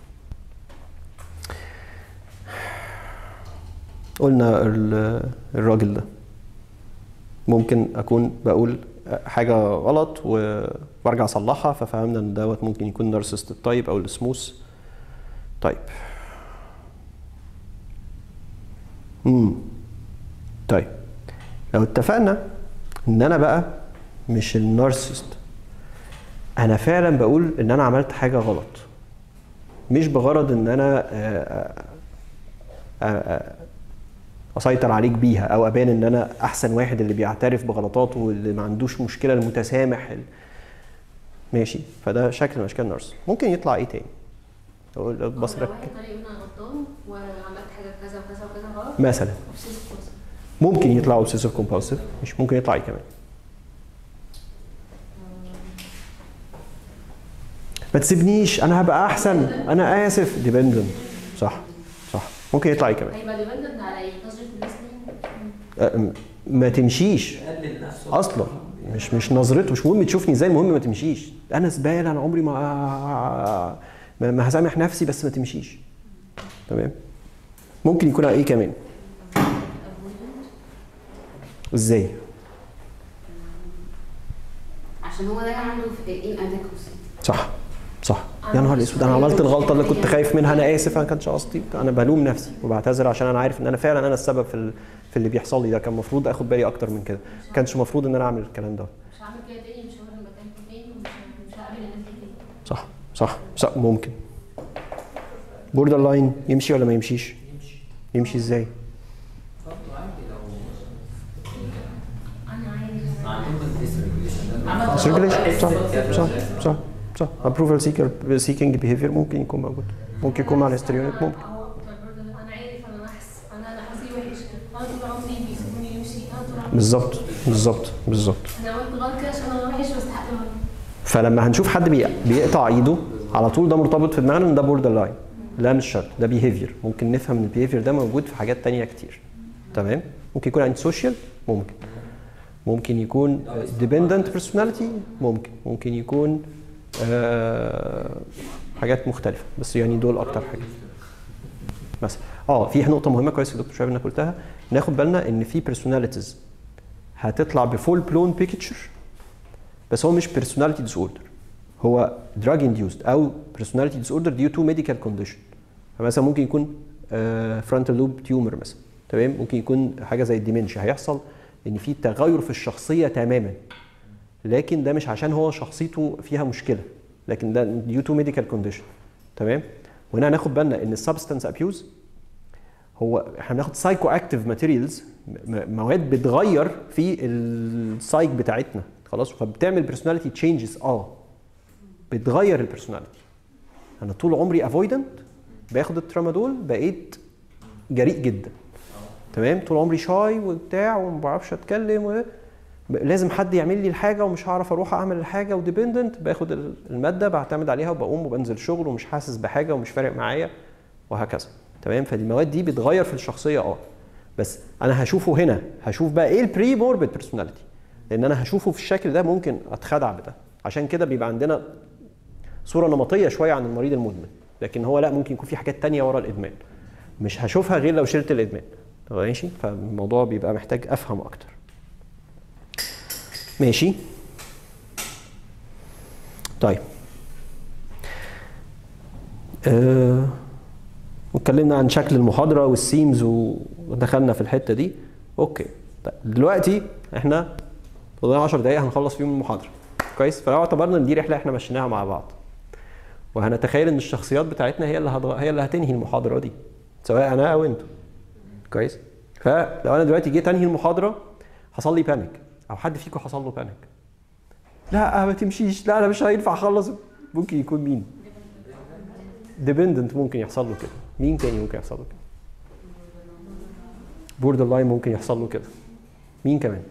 قلنا ال- الراجل ده ممكن اكون بقول حاجه غلط وبرجع اصلحها ففهمنا ان دوت ممكن يكون نارسست الطيب او السموث طيب امم طيب لو اتفقنا ان انا بقى مش النارسست انا فعلا بقول ان انا عملت حاجه غلط مش بغرض ان انا آه، آه، آه، اسيطر عليك بيها او ابان ان انا احسن واحد اللي بيعترف بغلطاته واللي ما عندوش مشكله المتسامح ال- ماشي فده شكل من اشكال النرس ممكن يطلع ايه تاني لو لو
لو
بصرك
واحد طالع يقول انا غلطان وعملت حاجه كذا وكذا وكذا غلط
مثلا
obsessive compulsive.
ممكن يطلع اوبسيسيف كومبالسيف مش ممكن يطلع ايه كمان ما تسيبنيش انا هبقى احسن انا اسف ديبندنت صح صح ممكن يطلع ايه كمان
هيبقى ديبندنت على ايه؟ نظره الناس ليه؟
أه، م- ما تمشيش
يقلل نفسه
اصلا مش مش نظرته مش مهم تشوفني ازاي المهم ما تمشيش انا زباله انا عمري ما ما ما هسامح نفسي بس ما تمشيش تمام ممكن يكون ايه كمان ازاي
عشان هو دايما عنده inadequacy
صح صح يا نهار اسود انا عملت الغلطه اللي كنت خايف منها انا اسف انا كانش قصدي انا بلوم نفسي وبعتذر عشان انا عارف ان انا فعلا انا السبب في ال- في اللي بيحصل لي ده كان المفروض اخد بالي اكتر من كده ما كانش المفروض ان انا اعمل الكلام ده
مش هعمل كده تاني مش هروح المكان تاني ومش مش هقابل الناس دي تاني
صح صح صح ممكن بوردر لاين يمشي ولا ما يمشيش
يمشي
يمشي ازاي
برضه عادي لو
انا عايز
عندهم الديسريجوليشن ده
عملت
سيركيليشن صح
كده.
صح صح صح ابروفال سيكر سيكينج بيهيفير ممكن يكون موجود ممكن يكون مع الهستريونيك ممكن
هو انا عارف انا نحس انا انا حظي وحش انا طول عمري بيسيبوني يمشي انا طول عمري
بالظبط بالظبط بالظبط
انا عملت غلط كده عشان انا وحش واستحق الغلط
فلما هنشوف حد بي- بيقطع ايده على طول ده مرتبط في دماغنا ان ده بوردر لاين لا مش شرط ده بيهيفير ممكن نفهم ان البيهيفير ده موجود في حاجات تانية كتير تمام ممكن يكون انتي سوشيال ممكن ممكن يكون ديبندنت بيرسوناليتي ممكن ممكن يكون آه حاجات مختلفه بس يعني دول اكتر حاجه مثلا اه في نقطه مهمه كويس يا دكتور شباب انك قلتها ناخد بالنا ان في بيرسوناليتيز هتطلع بفول بلون بيكتشر بس هو مش personality disorder هو drug induced او personality disorder due to medical condition فمثلا ممكن يكون فرونتال لوب تيومر مثلا تمام ممكن يكون حاجه زي الديمنشيا هيحصل ان في تغير في الشخصيه تماما لكن ده مش عشان هو شخصيته فيها مشكله لكن ده due to medical condition تمام وهنا هناخد بالنا ان السبستانس ابيوز هو احنا بناخد سايكو اكتيف ماتيريالز مواد بتغير في السايك بتاعتنا خلاص فبتعمل بيرسوناليتي تشينجز اه بتغير البيرسوناليتي انا طول عمري افويدنت باخد الترامادول بقيت جريء جدا تمام طول عمري شاي وبتاع وما بعرفش اتكلم و... ب- لازم حد يعمل لي الحاجه ومش هعرف اروح اعمل الحاجه وديبندنت باخد ال- الماده بعتمد عليها وبقوم وبنزل شغل ومش حاسس بحاجه ومش فارق معايا وهكذا تمام فدي المواد دي بتغير في الشخصيه اه بس انا هشوفه هنا هشوف بقى ايه البري موربيد بيرسوناليتي لان انا هشوفه في الشكل ده ممكن اتخدع بده عشان كده بيبقى عندنا صوره نمطيه شويه عن المريض المدمن لكن هو لا ممكن يكون في حاجات تانية ورا الادمان مش هشوفها غير لو شلت الادمان ماشي فالموضوع بيبقى محتاج افهم اكتر ماشي طيب آه، واتكلمنا عن شكل المحاضرة والسيمز ودخلنا في الحتة دي اوكي طيب دلوقتي احنا فضلنا 10 دقايق هنخلص فيهم المحاضره كويس فلو اعتبرنا ان دي رحله احنا مشيناها مع بعض وهنتخيل ان الشخصيات بتاعتنا هي اللي هتغ... هي اللي هتنهي المحاضره دي سواء انا او انتوا كويس فلو انا دلوقتي جيت انهي المحاضره حصل لي بانيك او حد فيكم حصل له بانيك لا ما تمشيش لا انا مش هينفع اخلص ممكن يكون مين ديبندنت ممكن يحصل له كده مين تاني ممكن يحصل له كده بوردر لاين ممكن يحصل له كده مين كمان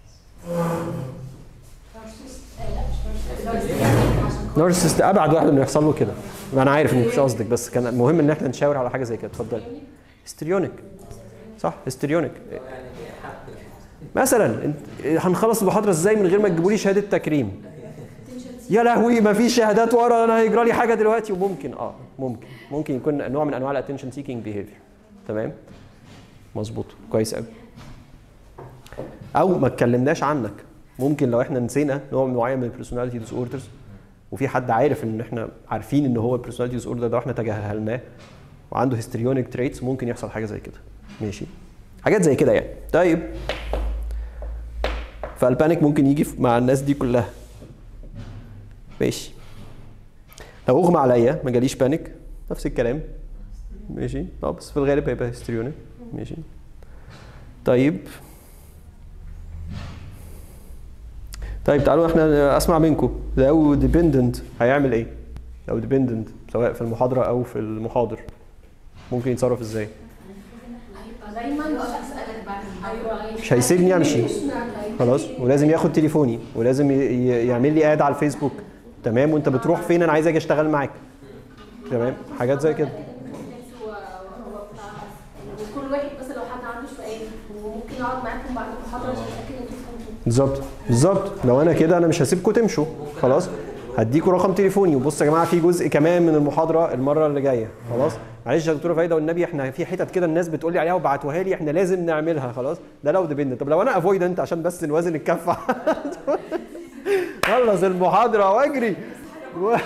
نارسست ابعد واحد انه يحصل له كده ما انا عارف انك مش قصدك بس كان المهم ان احنا نشاور على حاجه زي كده اتفضلي هستريونيك صح هستريونيك
يعني حد
مثلا انت- هنخلص المحاضره ازاي من غير ما تجيبوا لي شهاده تكريم يا لهوي ما فيش شهادات ورا انا هيجرى لي حاجه دلوقتي وممكن اه ممكن ممكن يكون نوع من انواع الاتنشن سيكينج بيهيفير تمام مظبوط كويس قوي او ما اتكلمناش عنك ممكن لو احنا نسينا نوع معين من البيرسوناليتي ديس اوردرز وفي حد عارف ان احنا عارفين ان هو البيرسوناليتي ديس اوردر ده واحنا تجاهلناه وعنده هيستريونيك تريتس ممكن يحصل حاجه زي كده ماشي حاجات زي كده يعني طيب فالبانيك ممكن يجي في- مع الناس دي كلها ماشي لو اغمى عليا ما جاليش بانيك نفس الكلام ماشي اه بس في الغالب هيبقى هيستريونيك ماشي طيب طيب تعالوا احنا اسمع منكم لو ديبندنت هيعمل ايه؟ لو ديبندنت سواء في المحاضره او في المحاضر ممكن يتصرف ازاي؟
هيبقى دايما
اسالك بعد
ايوه
مش هيسيبني امشي
مش معاك.
خلاص ولازم ياخد تليفوني ولازم ي- ي- يعمل لي اد على الفيسبوك تمام وانت بتروح فين انا عايز اجي اشتغل معاك تمام حاجات زي كده
هو هو بتاع وكل واحد مثلا لو حد عنده سؤال وممكن يقعد معاكم بعد المحاضره عشان يتاكد انتوا فهمتوا
بالظبط بالظبط لو انا كده انا مش هسيبكم تمشوا خلاص هديكوا رقم تليفوني وبصوا يا جماعه في جزء كمان من المحاضره المره اللي جايه خلاص معلش يا دكتوره فايده والنبي احنا في حتت كده الناس بتقول لي عليها وبعتوها لي احنا لازم نعملها خلاص ده لو ديبند طب لو انا افويدنت عشان بس نوازن الكفه خلص المحاضره واجري و-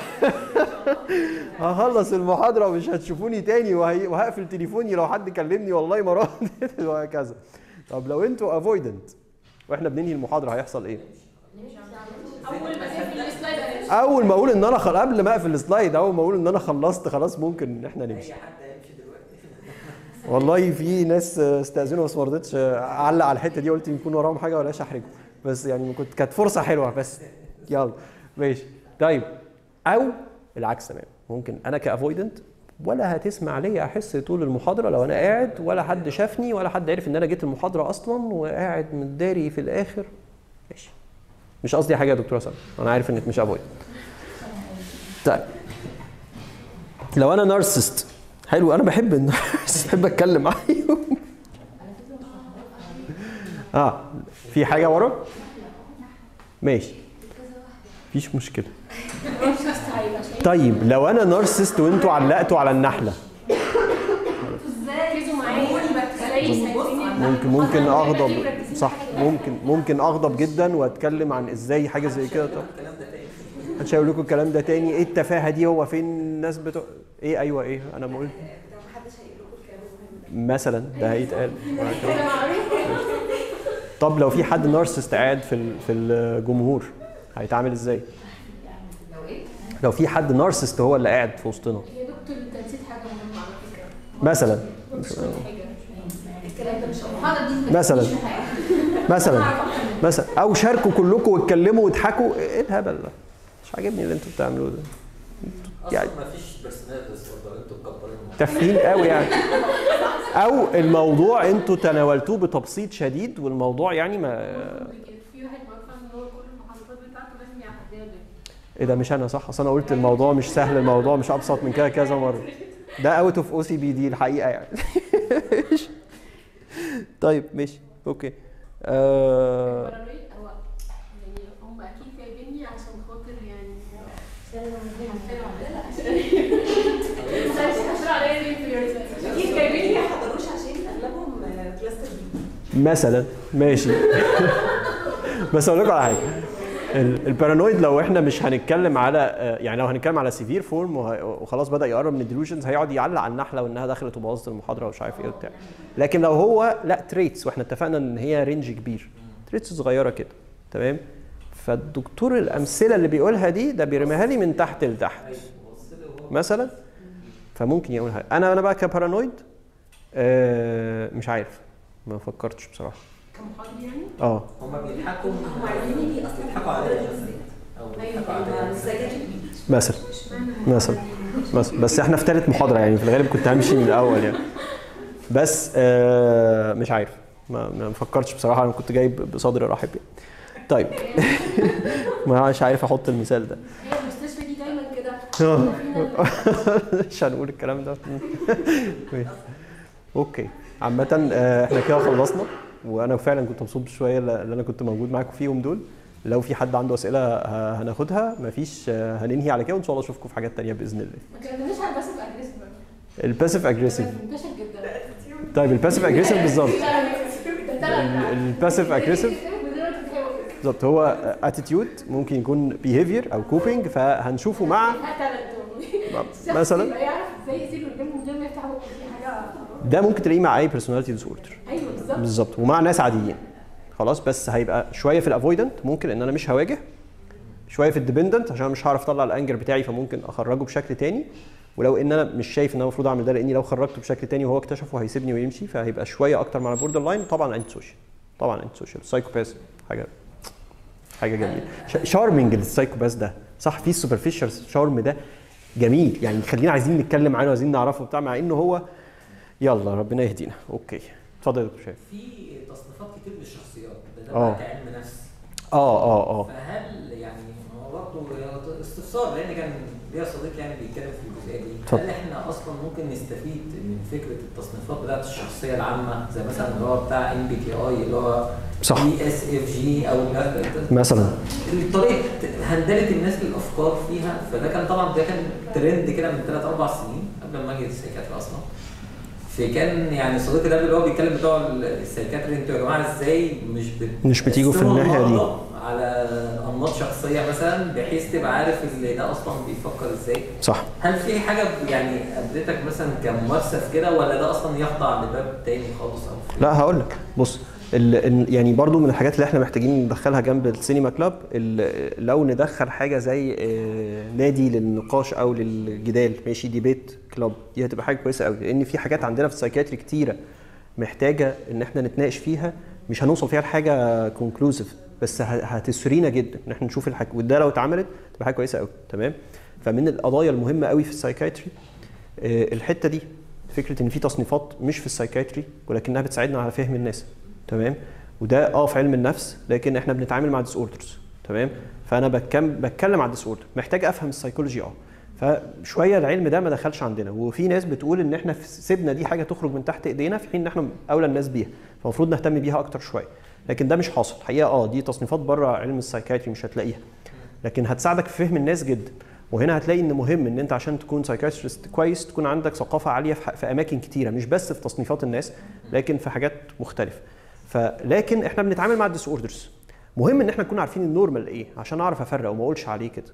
هخلص المحاضره ومش هتشوفوني تاني وهي- وهقفل تليفوني لو حد كلمني والله ما ردت وهكذا طب لو انتوا افويدنت واحنا بننهي المحاضره هيحصل ايه؟
اول ما تقفل السلايد
اول ما اقول ان انا خل... قبل ما اقفل السلايد اول ما اقول ان انا خلصت خلاص ممكن ان احنا نمشي
اي حد هيمشي دلوقتي
والله في ناس استاذنوا بس ما رضيتش اعلق على الحته دي قلت يكون وراهم حاجه ولاش احرجهم بس يعني كنت كانت فرصه حلوه بس يلا ماشي طيب او العكس تمام ممكن انا كافويدنت ولا هتسمع ليا احس طول المحاضره لو انا قاعد ولا حد شافني ولا حد عرف ان انا جيت المحاضره اصلا وقاعد متداري في الاخر ماشي مش قصدي حاجه يا دكتوره سلمى انا عارف انك مش افويد طيب لو انا نارسست حلو انا بحب النارسست بحب اتكلم معاهم اه في حاجه ورا ماشي مفيش مشكله طيب لو انا نارسست وانتوا علقتوا على النحله
ركزوا معايا ازاي
ممكن ممكن اغضب صح ممكن ممكن اغضب جدا واتكلم عن ازاي حاجه زي كده طب
الكلام ده تاني
محدش هيقول لكم الكلام ده تاني ايه التفاهه دي هو فين الناس بتوع ايه ايوه ايه انا بقول
ده محدش هيقول لكم الكلام ده
مثلا ده هيتقال طب لو في حد نارسست قاعد في ال- في الجمهور هيتعامل ازاي؟
لو ايه؟
لو في حد نارسست هو اللي قاعد في وسطنا
يا دكتور انت نسيت حاجه مهمه على فكره
مثلا
مش كل حاجه
الكلام ده مش
المحاضره دي
مثلا
مش حاجه
مثلا مثلا او شاركوا كلكم واتكلموا واضحكوا ايه الهبل ده؟ مش عاجبني اللي انتوا بتعملوه ده يعني-
اصلا مفيش بيرسونال ديسوردر انتوا مكبرين الموضوع
تافهين قوي يعني او الموضوع انتوا تناولتوه بتبسيط شديد والموضوع يعني ما
في واحد معروف ان هو كل المحاضرات بتاعته لازم يعديها بال-
ايه ده مش انا صح اصل انا قلت الموضوع مش سهل الموضوع مش ابسط من كده كذا مره ده اوت اوف او سي بي دي الحقيقه يعني طيب ماشي اوكي آه
برامج هو يعني هم اكيد جايبيني عشان خاطر يعني
اكيد جايبين ما يحضروش عشان اغلبهم كلاستر بي
مثلا ماشي بس اقول لكم على حاجه ال- البارانويد لو احنا مش هنتكلم على آه، يعني لو هنتكلم على سيفير فورم وخلاص بدا يقرب من الديلوجنز هيقعد يعلق على النحله وانها دخلت وبوظت المحاضره ومش عارف ايه وبتاع لكن لو هو لا تريتس واحنا اتفقنا ان هي رينج كبير تريتس صغيره كده تمام فالدكتور الامثله اللي بيقولها دي ده بيرميها لي من تحت لتحت مثلا فممكن يقول حاجه انا انا بقى كبارانويد آه مش عارف ما فكرتش بصراحه
كمحاضر يعني
اه
هما بيضحكوا
هم عايزين لي اصلا
بيضحكوا عليا او بيضحكوا عليا
السجاير
مثلا مثلا مثلا بس احنا في ثالث محاضره يعني في الغالب كنت همشي من الاول يعني بس آه مش عارف ما ما فكرتش بصراحه انا كنت جايب بصدر رحب يعني. طيب ما مش عارف احط المثال ده
هي المستشفى دي دايما كده
آه.
فينا
مش هنقول الكلام ده اوكي عامة آه، احنا كده خلصنا وانا فعلا كنت مبسوط شويه اللي انا كنت موجود معاكم فيهم دول لو في حد عنده اسئله ه- هناخدها مفيش آه، هننهي على كده وان شاء الله اشوفكم في حاجات تانية باذن الله
ما اتكلمناش عن باسف اجريسيف
الباسيف اجريسيف
منتشر جدا
طيب الباسيف اجريسيف بالظبط
ال-
الباسيف اجريسيف بالظبط هو اتيتيود ممكن يكون بيهيفير او كوبينج فهنشوفه مع مثلا
يعرف ازاي يسيب قدام من غير ما يفتح بقه دي حاجه
ده ممكن تلاقيه مع اي بيرسوناليتي ديس اوردر
ايوه بالظبط
بالظبط ومع ناس عاديين خلاص بس هيبقى شويه في الافويدنت ممكن ان انا مش هواجه شويه في الديبندنت عشان أنا مش هعرف اطلع الانجر بتاعي فممكن اخرجه بشكل تاني ولو ان انا مش شايف ان انا المفروض اعمل ده لاني لو خرجته بشكل تاني وهو اكتشفه هيسيبني ويمشي فهيبقى شويه اكتر مع البوردر لاين طبعا انت سوشيال طبعا انت سوشيال سايكوباث حاجه حاجه جميله شارمنج السايكوباث ده صح في السوبرفيشال شارم ده جميل يعني خلينا عايزين نتكلم عنه عايزين نعرفه بتاع مع انه هو يلا ربنا يهدينا اوكي اتفضل يا دكتور شايف
في تصنيفات كتير للشخصيات ده
آه.
ده كعلم نفس
اه اه اه
فهل يعني هو برضه استفسار لان كان ليا صديق يعني بيتكلم في الجزئيه دي
اتفضل.
هل احنا اصلا ممكن نستفيد من فكره التصنيفات بتاعت الشخصيه العامه زي مثلا اللي هو بتاع ام بي تي اي اللي هو
صح.
بي اس اف جي او
مثلا
طريقه هندله الناس للافكار فيها فده كان طبعا ده كان ترند كده من ثلاث اربع سنين قبل ما اجي السايكاتري اصلا فكان يعني صديقي ده اللي هو بيتكلم بتوع السايكاتري انتوا يا جماعه ازاي مش بت
مش بتيجوا في
تقسموا
الناحية دي.
المرضى على انماط شخصيه مثلا بحيث تبقى عارف اللي ده اصلا بيفكر ازاي
صح
هل في حاجه يعني قابلتك مثلا كممارسه في كده ولا ده اصلا يخضع لباب تاني خالص او في
لا هقول لك بص ال ال يعني برضو من الحاجات اللي احنا محتاجين ندخلها جنب السينما كلاب ال- لو ندخل حاجه زي آه، نادي للنقاش او للجدال ماشي ديبيت كلاب دي هتبقى حاجه كويسه قوي لان في حاجات عندنا في السايكاتري كتيره محتاجه ان احنا نتناقش فيها مش هنوصل فيها لحاجه كونكلوزيف بس ه- هتسرينا جدا ان احنا نشوف الحاجه وده لو اتعملت تبقى حاجه كويسه قوي تمام فمن القضايا المهمه قوي في السايكاتري آه، الحته دي فكره ان في تصنيفات مش في السايكاتري ولكنها بتساعدنا على فهم الناس تمام وده اه في علم النفس لكن احنا بنتعامل مع ديس اوردرز تمام فانا بتكلم بتكلم على ديس اوردر محتاج افهم السايكولوجي اه فشويه العلم ده ما دخلش عندنا وفي ناس بتقول ان احنا في- سيبنا دي حاجه تخرج من تحت ايدينا في حين ان احنا اولى الناس بيها فالمفروض نهتم بيها اكتر شويه لكن ده مش حاصل الحقيقه اه دي تصنيفات بره علم السايكاتري مش هتلاقيها لكن هتساعدك في فهم الناس جدا وهنا هتلاقي ان مهم ان انت عشان تكون سايكاتريست كويس تكون عندك ثقافه عاليه في, ح- في اماكن كتيره مش بس في تصنيفات الناس لكن في حاجات مختلفه فلكن احنا بنتعامل مع الديس اوردرز مهم ان احنا نكون عارفين النورمال ايه عشان اعرف افرق وما اقولش عليه كده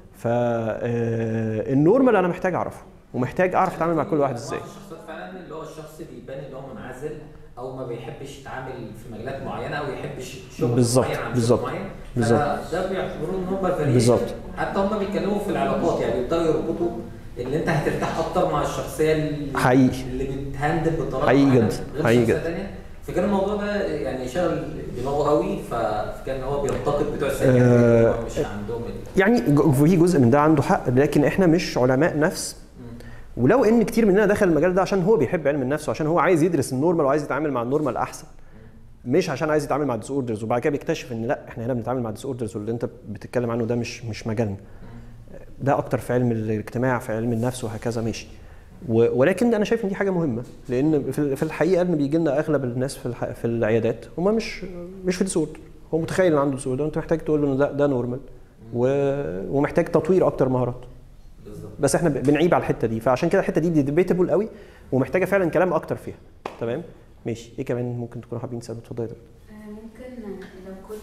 فالنورمال انا محتاج اعرفه ومحتاج اعرف اتعامل مع كل واحد ازاي
الشخصيات فعلا اللي هو الشخص بيبان اللي هو منعزل او ما بيحبش يتعامل في مجالات معينه او يحبش شغل
بالظبط،
معين عن شغل
بالظبط،
معين
بالظبط.
ده بيعتبروه نورمال فاريشن
بالظبط.
حتى هم بيتكلموا في العلاقات يعني بيبداوا يربطوا ان انت هترتاح اكتر مع الشخصيه اللي
حقيقي.
اللي بتهندل بطريقه
حقيقي
معينة
جدا،
غير
حقيقي
شخصية
جدا.
تانية. فكان الموضوع ده يعني شغل دماغه قوي ف- فكان هو بينتقد بتوع السايكاتري
آه،
اللي هو مش عندهم ال-
يعني ج- في جزء من ده عنده حق لكن احنا مش علماء نفس ولو ان كتير مننا دخل المجال ده عشان هو بيحب علم النفس وعشان هو عايز يدرس النورمال وعايز يتعامل مع النورمال احسن مش عشان عايز يتعامل مع الديس اوردرز وبعد كده بيكتشف ان لا احنا هنا بنتعامل مع الديس اوردرز واللي انت بتتكلم عنه ده مش مش مجالنا ده اكتر في علم الاجتماع في علم النفس وهكذا ماشي و- ولكن انا شايف ان دي حاجه مهمه لان في ال- في الحقيقه ان بيجي لنا اغلب الناس في الح- في العيادات هم مش مش في ديس اوردر هو متخيل ان عنده ديس اوردر انت محتاج تقول له ان ده ده نورمال و- ومحتاج تطوير اكتر مهارات
بالظبط
بس احنا ب- بنعيب على الحته دي فعشان كده الحته دي ديبيتبل قوي ومحتاجه فعلا كلام اكتر فيها تمام ماشي ايه كمان ممكن تكونوا حابين تسالوا اتفضل يا دكتور.
آه، ممكن لو كل كده في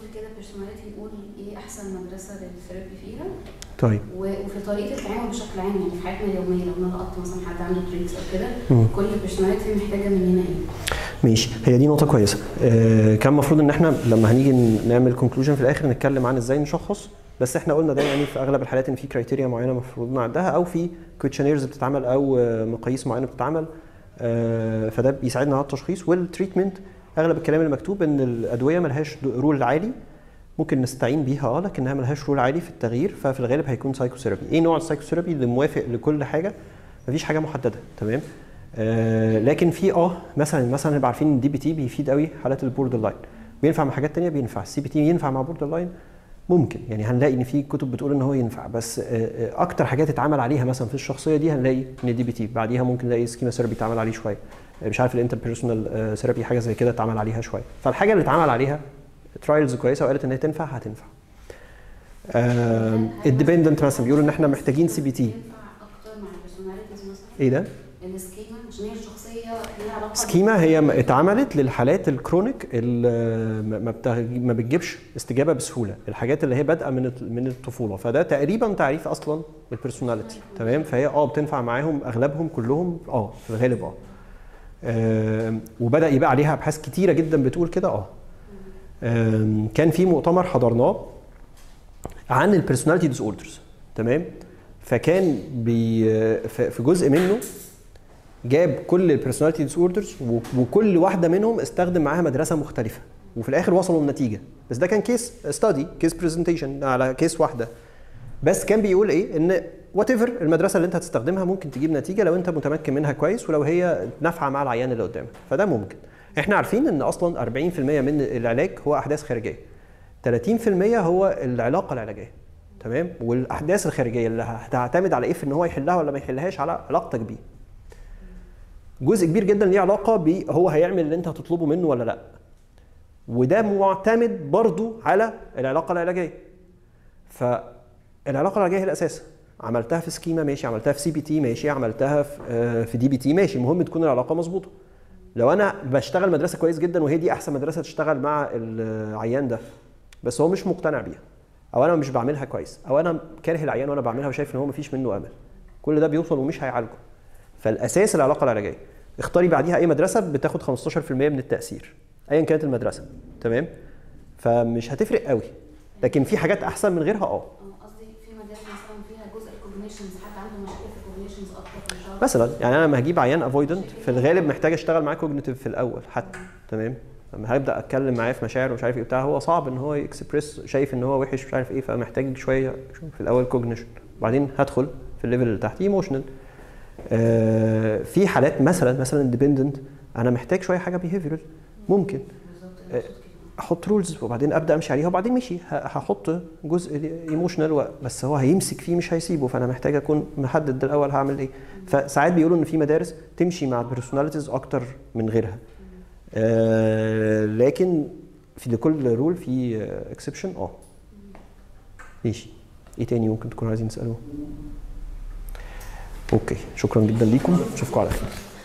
بيرسوناليتي يقول ايه احسن مدرسه للثيرابي فيها
طيب
و- وفي طريقه التعامل بشكل عام يعني في حياتنا اليوميه لو انا لقطت مثلا حد عنده تريكس او كده
مم.
كل بيرسوناليتي محتاجه مننا ايه
ماشي هي دي نقطة كويسة آه كان المفروض ان احنا لما هنيجي نعمل كونكلوجن في الاخر نتكلم عن ازاي نشخص بس احنا قلنا ده يعني في اغلب الحالات ان في كرايتيريا معينة المفروض نعدها او في كويشنيرز بتتعمل او آه، مقاييس معينة بتتعمل آه فده بيساعدنا على التشخيص والتريتمنت اغلب الكلام المكتوب ان الادوية ملهاش رول عالي ممكن نستعين بيها اه لكنها ملهاش رول عالي في التغيير ففي الغالب هيكون سايكوثيرابي ايه نوع السايكوثيرابي اللي موافق لكل حاجه مفيش حاجه محدده تمام آه لكن في اه مثلا مثلا نبقى عارفين ان الدي بي تي بيفيد قوي حالات البوردر لاين بينفع مع حاجات تانية بينفع السي بي تي ينفع مع بوردر لاين ممكن يعني هنلاقي ان في كتب بتقول ان هو ينفع بس آه، آه، اكتر حاجات اتعمل عليها مثلا في الشخصيه دي هنلاقي ان الدي بي تي بعديها ممكن نلاقي سكيما ثيرابي اتعمل عليه شويه آه، مش عارف الانتر بيرسونال ثيرابي حاجه زي كده اتعمل عليها شويه فالحاجه اللي اتعمل عليها ترايلز كويسه وقالت ان هي تنفع هتنفع الديبندنت مثلا بيقولوا ان احنا محتاجين سي بي تي
ينفع اكتر مع البيرسوناليتيز مثلا
ايه ده
السكيما عشان هي الشخصيه ليها علاقه
سكيما هي م- اتعملت للحالات الكرونيك اللي ما بتغ- ما بتجيبش استجابه بسهوله الحاجات اللي هي بادئه من الط- من الطفوله فده تقريبا تعريف اصلا البيرسوناليتي تمام فهي اه بتنفع معاهم اغلبهم كلهم اه في الغالب اه آم، وبدا يبقى عليها ابحاث كتيره جدا بتقول كده اه آم، كان في مؤتمر حضرناه عن البيرسوناليتي ديس اوردرز تمام فكان بي ف- في جزء منه جاب كل البيرسوناليتي ديس اوردرز وكل واحده منهم استخدم معاها مدرسه مختلفه وفي الاخر وصلوا لنتيجه بس ده كان كيس ستادي كيس برزنتيشن على كيس واحده بس كان بيقول ايه ان وات ايفر المدرسه اللي انت هتستخدمها ممكن تجيب نتيجه لو انت متمكن منها كويس ولو هي نافعه مع العيان اللي قدامك فده ممكن احنا عارفين ان اصلا 40% من العلاج هو احداث خارجيه 30% هو العلاقه العلاجيه تمام والاحداث الخارجيه اللي هتعتمد على ايه في ان هو يحلها ولا ما يحلهاش على علاقتك بيه جزء كبير جدا ليه علاقه ب هو هيعمل اللي انت هتطلبه منه ولا لا وده معتمد برضو على العلاقه العلاجيه فالعلاقه العلاجيه هي الاساس عملتها في سكيما ماشي عملتها في سي بي تي ماشي عملتها في آه، في دي بي تي ماشي المهم تكون العلاقه مظبوطه لو انا بشتغل مدرسه كويس جدا وهي دي احسن مدرسه تشتغل مع العيان ده بس هو مش مقتنع بيها او انا مش بعملها كويس او انا كاره العيان وانا بعملها وشايف ان هو مفيش منه امل كل ده بيوصل ومش هيعالجه فالاساس العلاقه العلاجيه اختاري بعديها اي مدرسه بتاخد 15% من التاثير ايا كانت المدرسه تمام فمش هتفرق قوي لكن في حاجات احسن من غيرها اه
اه قصدي في مدارس مثلا فيها جزء الكوجنيشنز حد عنده مشاكل في الكوجنيشنز اكتر مش عارف
مثلا يعني انا لما هجيب عيان افويدنت في الغالب محتاج اشتغل معاه كوجنيتيف في الاول حتى تمام لما هبدا اتكلم معاه في مشاعر ومش عارف ايه بتاع هو صعب ان هو يكسبريس شايف ان هو وحش مش عارف ايه فمحتاج شويه في الاول كوجنيشن وبعدين هدخل في الليفل اللي تحت ايموشنال آه في حالات مثلا مثلا اندبندنت انا محتاج شويه حاجه بيهيفيرال ممكن
بالظبط
آه، احط رولز وبعدين ابدا امشي عليها وبعدين مشي ه- هحط جزء ايموشنال بس هو هيمسك فيه مش هيسيبه فانا محتاج اكون محدد ده الاول هعمل ايه فساعات بيقولوا ان في مدارس تمشي مع البيرسوناليتيز اكتر من غيرها آه لكن في لكل رول في اكسبشن اه ماشي ايه تاني ممكن تكونوا عايزين تسالوه اوكي شكرا جدا ليكم اشوفكم على خير